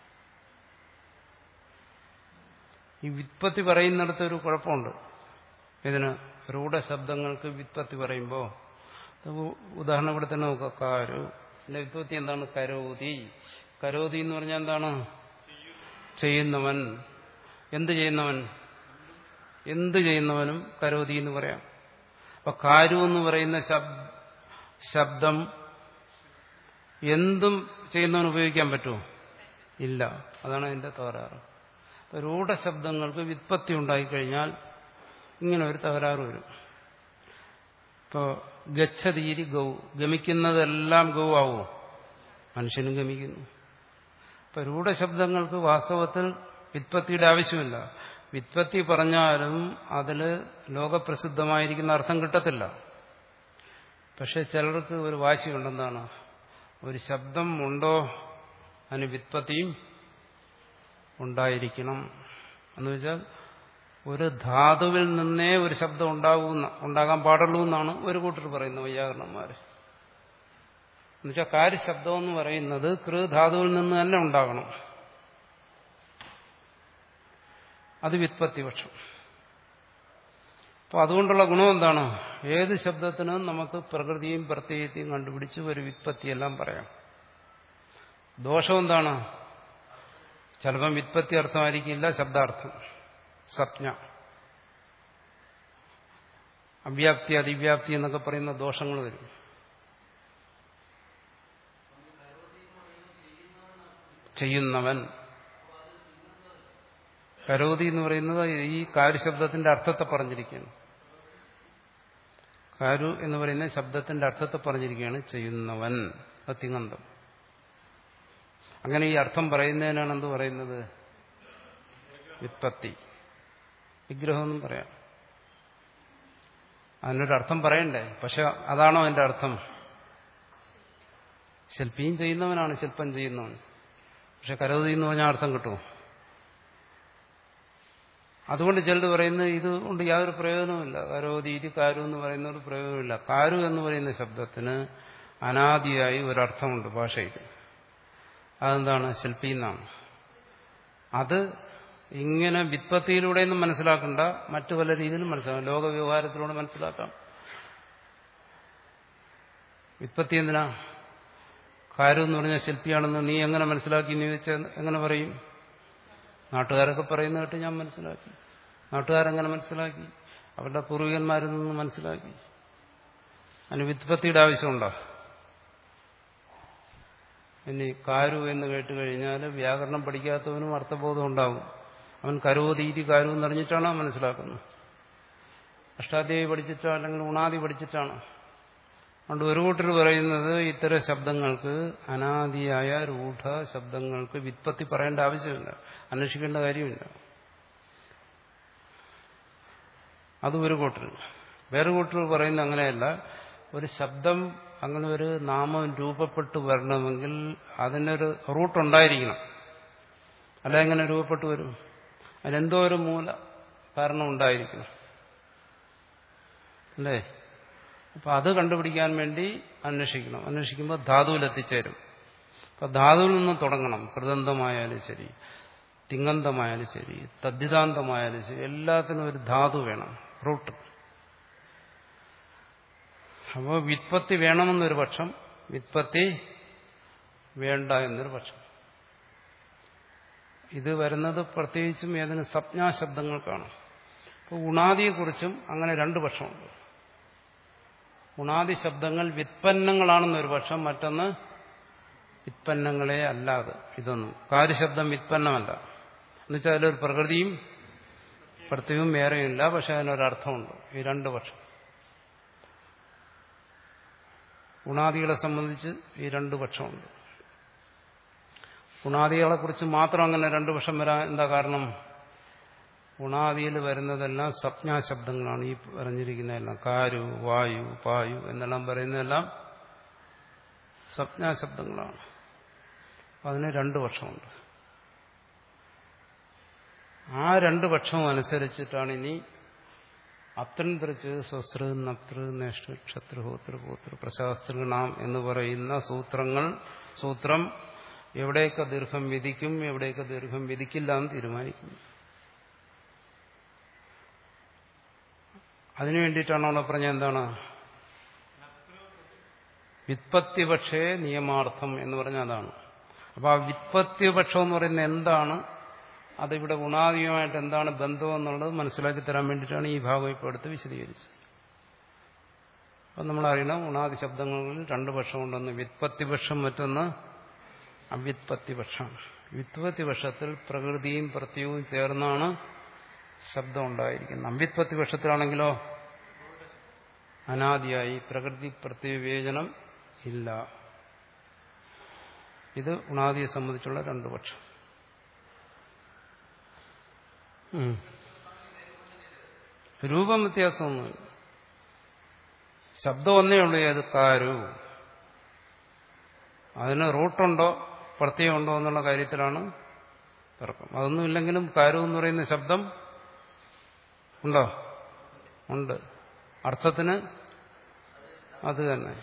ഈ വിത്പത്തി പറയുന്നിടത്ത് ഒരു കുഴപ്പമുണ്ട് ഇതിന് രൂഢശബ്ദങ്ങൾക്ക് വിത്പത്തി പറയുമ്പോൾ ഉദാഹരണം ഇവിടെ തന്നെ നോക്കുക കാരു പിന്നെ വിത്പത്തി എന്താണ് കരോതി കരോതി എന്ന് പറഞ്ഞാൽ എന്താണ് ചെയ്യുന്നവൻ എന്ത് ചെയ്യുന്നവൻ എന്ത് ചെയ്യുന്നവനും കരോതി എന്ന് പറയാം അപ്പൊ കാരു എന്ന് പറയുന്ന ശബ്ദം എന്തും ചെയ്യുന്നവൻ ഉപയോഗിക്കാൻ പറ്റുമോ ഇല്ല അതാണ് അതിന്റെ തകരാറ് രൂഢശബ്ദങ്ങൾക്ക് വിത്പത്തി ഉണ്ടായിക്കഴിഞ്ഞാൽ ഇങ്ങനെ ഒരു തകരാറ് വരും ഇപ്പോൾ ഗച്ഛതീരി ഗൗ ഗമിക്കുന്നതെല്ലാം ഗൗ ആവോ മനുഷ്യനും ഗമിക്കുന്നു ഇപ്പൊ രൂഢശബ്ദങ്ങൾക്ക് വാസ്തവത്തിൽ വിത്പത്തിയുടെ ആവശ്യമില്ല വിത്പത്തി പറഞ്ഞാലും അതിൽ ലോകപ്രസിദ്ധമായിരിക്കുന്ന അർത്ഥം കിട്ടത്തില്ല പക്ഷെ ചിലർക്ക് ഒരു വാശിയുണ്ടെന്താണ് ഒരു ശബ്ദം ഉണ്ടോ അതിന് വിത്പത്തിയും ഉണ്ടായിരിക്കണം എന്ന് വെച്ചാൽ ഒരു ധാതുവിൽ നിന്നേ ഒരു ശബ്ദം ഉണ്ടാകുന്ന ഉണ്ടാകാൻ പാടുള്ളൂ എന്നാണ് ഒരു കൂട്ടർ പറയുന്നത് വൈയാകരണന്മാർ എന്നുവെച്ചാൽ കാര്യശബ്ദം എന്ന് പറയുന്നത് കൃ ധാതുവിൽ നിന്ന് തന്നെ ഉണ്ടാകണം അത് വിത്പത്തിപക്ഷം അപ്പോൾ അതുകൊണ്ടുള്ള ഗുണം എന്താണ് ഏത് ശബ്ദത്തിനും നമുക്ക് പ്രകൃതിയും പ്രത്യയത്തെയും കണ്ടുപിടിച്ച് ഒരു വിത്പത്തിയെല്ലാം പറയാം ദോഷം എന്താണ് ചിലപ്പം വിത്പത്തി അർത്ഥമായിരിക്കില്ല ശബ്ദാർത്ഥം സപ്ഞ അവ്യാപ്തി അതിവ്യാപ്തി എന്നൊക്കെ പറയുന്ന ദോഷങ്ങൾ വരും ചെയ്യുന്നവൻ കരോതി എന്ന് പറയുന്നത് ഈ കാരുശബ്ദത്തിന്റെ അർത്ഥത്തെ പറഞ്ഞിരിക്കുകയാണ് കാരു എന്ന് പറയുന്ന ശബ്ദത്തിന്റെ അർത്ഥത്തെ പറഞ്ഞിരിക്കുകയാണ് ചെയ്യുന്നവൻ അത്തിങ്ങന്തം അങ്ങനെ ഈ അർത്ഥം പറയുന്നതിനാണ് എന്ത് പറയുന്നത് വിത്പത്തി വിഗ്രഹമെന്നും പറയാം അതിനൊരർത്ഥം പറയണ്ടേ പക്ഷെ അതാണോ അതിന്റെ അർത്ഥം ശില്പിയും ചെയ്യുന്നവനാണ് ശില്പം ചെയ്യുന്നവൻ പക്ഷെ കരോതി എന്ന് പറഞ്ഞാൽ അർത്ഥം കിട്ടുമോ അതുകൊണ്ട് ചിലർ പറയുന്നത് ഇത് കൊണ്ട് യാതൊരു പ്രയോജനവുമില്ല കരോതി ഇത് കാരു എന്ന് പറയുന്ന ഒരു പ്രയോജനമില്ല കാരു എന്ന് പറയുന്ന ശബ്ദത്തിന് അനാദിയായി ഒരർത്ഥമുണ്ട് ഭാഷയിൽ അതെന്താണ് ശില്പി എന്നാണ് അത് ഇങ്ങനെ വിത്പത്തിയിലൂടെയൊന്നും മനസ്സിലാക്കണ്ട മറ്റു പല രീതിയിലും മനസ്സിലാക്കാം ലോകവ്യവഹാരത്തിലൂടെ മനസ്സിലാക്കാം വിത്പത്തി എന്തിനാ കാരു എന്ന് പറഞ്ഞാൽ ശില്പിയാണെന്ന് നീ എങ്ങനെ മനസ്സിലാക്കി എന്ന് ചോദിച്ചാൽ എങ്ങനെ പറയും നാട്ടുകാരൊക്കെ പറയുന്ന കേട്ട് ഞാൻ മനസ്സിലാക്കി നാട്ടുകാരെങ്ങനെ മനസ്സിലാക്കി അവരുടെ പൂർവികന്മാരിൽ നിന്ന് മനസ്സിലാക്കി അതിന് വിത്പത്തിയുടെ ആവശ്യമുണ്ടോ ഇനി കാരു എന്ന് കേട്ട് കഴിഞ്ഞാൽ വ്യാകരണം പഠിക്കാത്തവനും അർത്ഥബോധം ഉണ്ടാവും അവൻ കരോതീതി കാരു എന്നറിഞ്ഞിട്ടാണ് മനസ്സിലാക്കുന്നത് അഷ്ടാധ്യായി പഠിച്ചിട്ടോ അല്ലെങ്കിൽ ഉണാദി പഠിച്ചിട്ടാണ് അതുകൊണ്ട് ഒരു കൂട്ടർ പറയുന്നത് ഇത്തരം ശബ്ദങ്ങൾക്ക് അനാദിയായ രൂഢ ശബ്ദങ്ങൾക്ക് വിത്പത്തി പറയേണ്ട ആവശ്യമില്ല അന്വേഷിക്കേണ്ട കാര്യമില്ല അത് ഒരു കൂട്ടർ വേറെ കൂട്ടർ പറയുന്ന അങ്ങനെയല്ല ഒരു ശബ്ദം അങ്ങനെ ഒരു നാമം രൂപപ്പെട്ടു വരണമെങ്കിൽ അതിനൊരു റൂട്ടുണ്ടായിരിക്കണം അല്ല എങ്ങനെ രൂപപ്പെട്ടു വരും അതിനെന്തോ ഒരു മൂല കാരണം ഉണ്ടായിരിക്കണം അല്ലേ അപ്പൊ അത് കണ്ടുപിടിക്കാൻ വേണ്ടി അന്വേഷിക്കണം അന്വേഷിക്കുമ്പോൾ ധാതുവിൽ എത്തിച്ചേരും അപ്പൊ ധാതുവിൽ നിന്ന് തുടങ്ങണം കൃതന്തമായാലും ശരി തിങ്ങന്തമായാലും ശരി തദ്ധിതാന്തമായാലും ശരി എല്ലാത്തിനും ഒരു ധാതു വേണം റൂട്ട് അപ്പോൾ വിത്പത്തി വേണമെന്നൊരു പക്ഷം വിത്പത്തി വേണ്ട എന്നൊരു പക്ഷം ഇത് വരുന്നത് പ്രത്യേകിച്ചും ഏതിന് സംജ്ഞാശബ്ദങ്ങൾക്കാണ് അപ്പോൾ ഉണാദിയെക്കുറിച്ചും അങ്ങനെ രണ്ട് പക്ഷമുണ്ട് ഉണാദി ശബ്ദങ്ങൾ വിത്പന്നങ്ങളാണെന്നൊരു പക്ഷം മറ്റൊന്ന് വിത്പന്നങ്ങളെ അല്ലാതെ ഇതൊന്നും കാര്യശബ്ദം വിത്പന്നമല്ല എന്നുവെച്ചാൽ അതിലൊരു പ്രകൃതിയും പ്രത്യവും വേറെയില്ല പക്ഷെ അതിനൊരർത്ഥമുണ്ട് ഈ രണ്ട് പക്ഷം ഉണാദികളെ സംബന്ധിച്ച് ഈ രണ്ട് പക്ഷമുണ്ട് ഉണാദികളെ കുറിച്ച് മാത്രം അങ്ങനെ രണ്ട് പക്ഷം വരാൻ എന്താ കാരണം ഉണാദിയിൽ വരുന്നതെല്ലാം സ്വപ്നാശബ്ദങ്ങളാണ് ഈ പറഞ്ഞിരിക്കുന്നതെല്ലാം കാരു വായു പായു എന്നെല്ലാം പറയുന്നതെല്ലാം സ്വപ്നാശബ്ദങ്ങളാണ് അതിന് രണ്ട് പക്ഷമുണ്ട് ആ രണ്ട് പക്ഷവും അനുസരിച്ചിട്ടാണ് ഇനി അത്രൻ തിരിച്ച് സ്വസൃ നപ്തൃ നേഷ്ട ക്ഷത്രുഹോത്ര ഗോത്ര പ്രശാസ്തൃണാം എന്ന് പറയുന്ന സൂത്രങ്ങൾ സൂത്രം എവിടെയൊക്കെ ദീർഘം വിധിക്കും എവിടെയൊക്കെ ദീർഘം വിധിക്കില്ല എന്ന് തീരുമാനിക്കും അതിനു വേണ്ടിയിട്ടാണ് അവിടെ പറഞ്ഞ എന്താണ് വിത്പത്തിപക്ഷേ നിയമാർത്ഥം എന്ന് പറഞ്ഞ അതാണ് അപ്പൊ ആ വിത്പത്തിപക്ഷം എന്ന് പറയുന്നത് എന്താണ് അതിവിടെ ഗുണാതീയമായിട്ട് എന്താണ് ബന്ധം എന്നുള്ളത് മനസ്സിലാക്കി തരാൻ വേണ്ടിയിട്ടാണ് ഈ ഭാഗം ഇപ്പോൾ എടുത്ത് വിശദീകരിച്ചത് അപ്പം നമ്മളറിയണം ഗുണാദി ശബ്ദങ്ങളിൽ രണ്ട് പക്ഷമുണ്ടെന്ന് വിത്പത്തിപക്ഷം മറ്റൊന്ന് അവ്യുത്പത്തിപക്ഷം വ്യുത്പത്തിപക്ഷത്തിൽ പ്രകൃതിയും പ്രത്യവും ചേർന്നാണ് ശബ്ദം ഉണ്ടായിരിക്കുന്നത് അവ്യുത്പത്തിപക്ഷത്തിലാണെങ്കിലോ അനാദിയായി പ്രകൃതി പ്രത്യവിവേചനം ഇല്ല ഇത് ഉണാദിയെ സംബന്ധിച്ചുള്ള രണ്ടു പക്ഷം രൂപം വ്യത്യാസമൊന്നുമില്ല ശബ്ദം ഒന്നേ ഉള്ളൂ ഏത് കാരു അതിന് റൂട്ടുണ്ടോ പ്രത്യയമുണ്ടോ എന്നുള്ള കാര്യത്തിലാണ് തർക്കം അതൊന്നുമില്ലെങ്കിലും കാരു എന്ന് പറയുന്ന ശബ്ദം ഉണ്ടോ ഉണ്ട് അർത്ഥത്തിന് അത് തന്നെ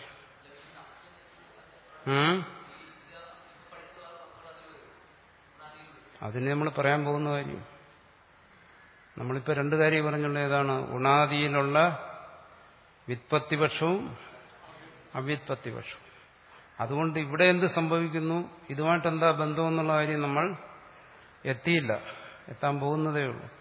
അതിന് നമ്മൾ പറയാൻ പോകുന്ന കാര്യം നമ്മളിപ്പോൾ രണ്ട് കാര്യം പറഞ്ഞുള്ള ഏതാണ് ഉണാദിയിലുള്ള വിത്പത്തിപക്ഷവും അവ്യുത്പത്തിപക്ഷവും അതുകൊണ്ട് ഇവിടെ എന്ത് സംഭവിക്കുന്നു ഇതുമായിട്ട് എന്താ ബന്ധം എന്നുള്ള കാര്യം നമ്മൾ എത്തിയില്ല എത്താൻ പോകുന്നതേ ഉള്ളൂ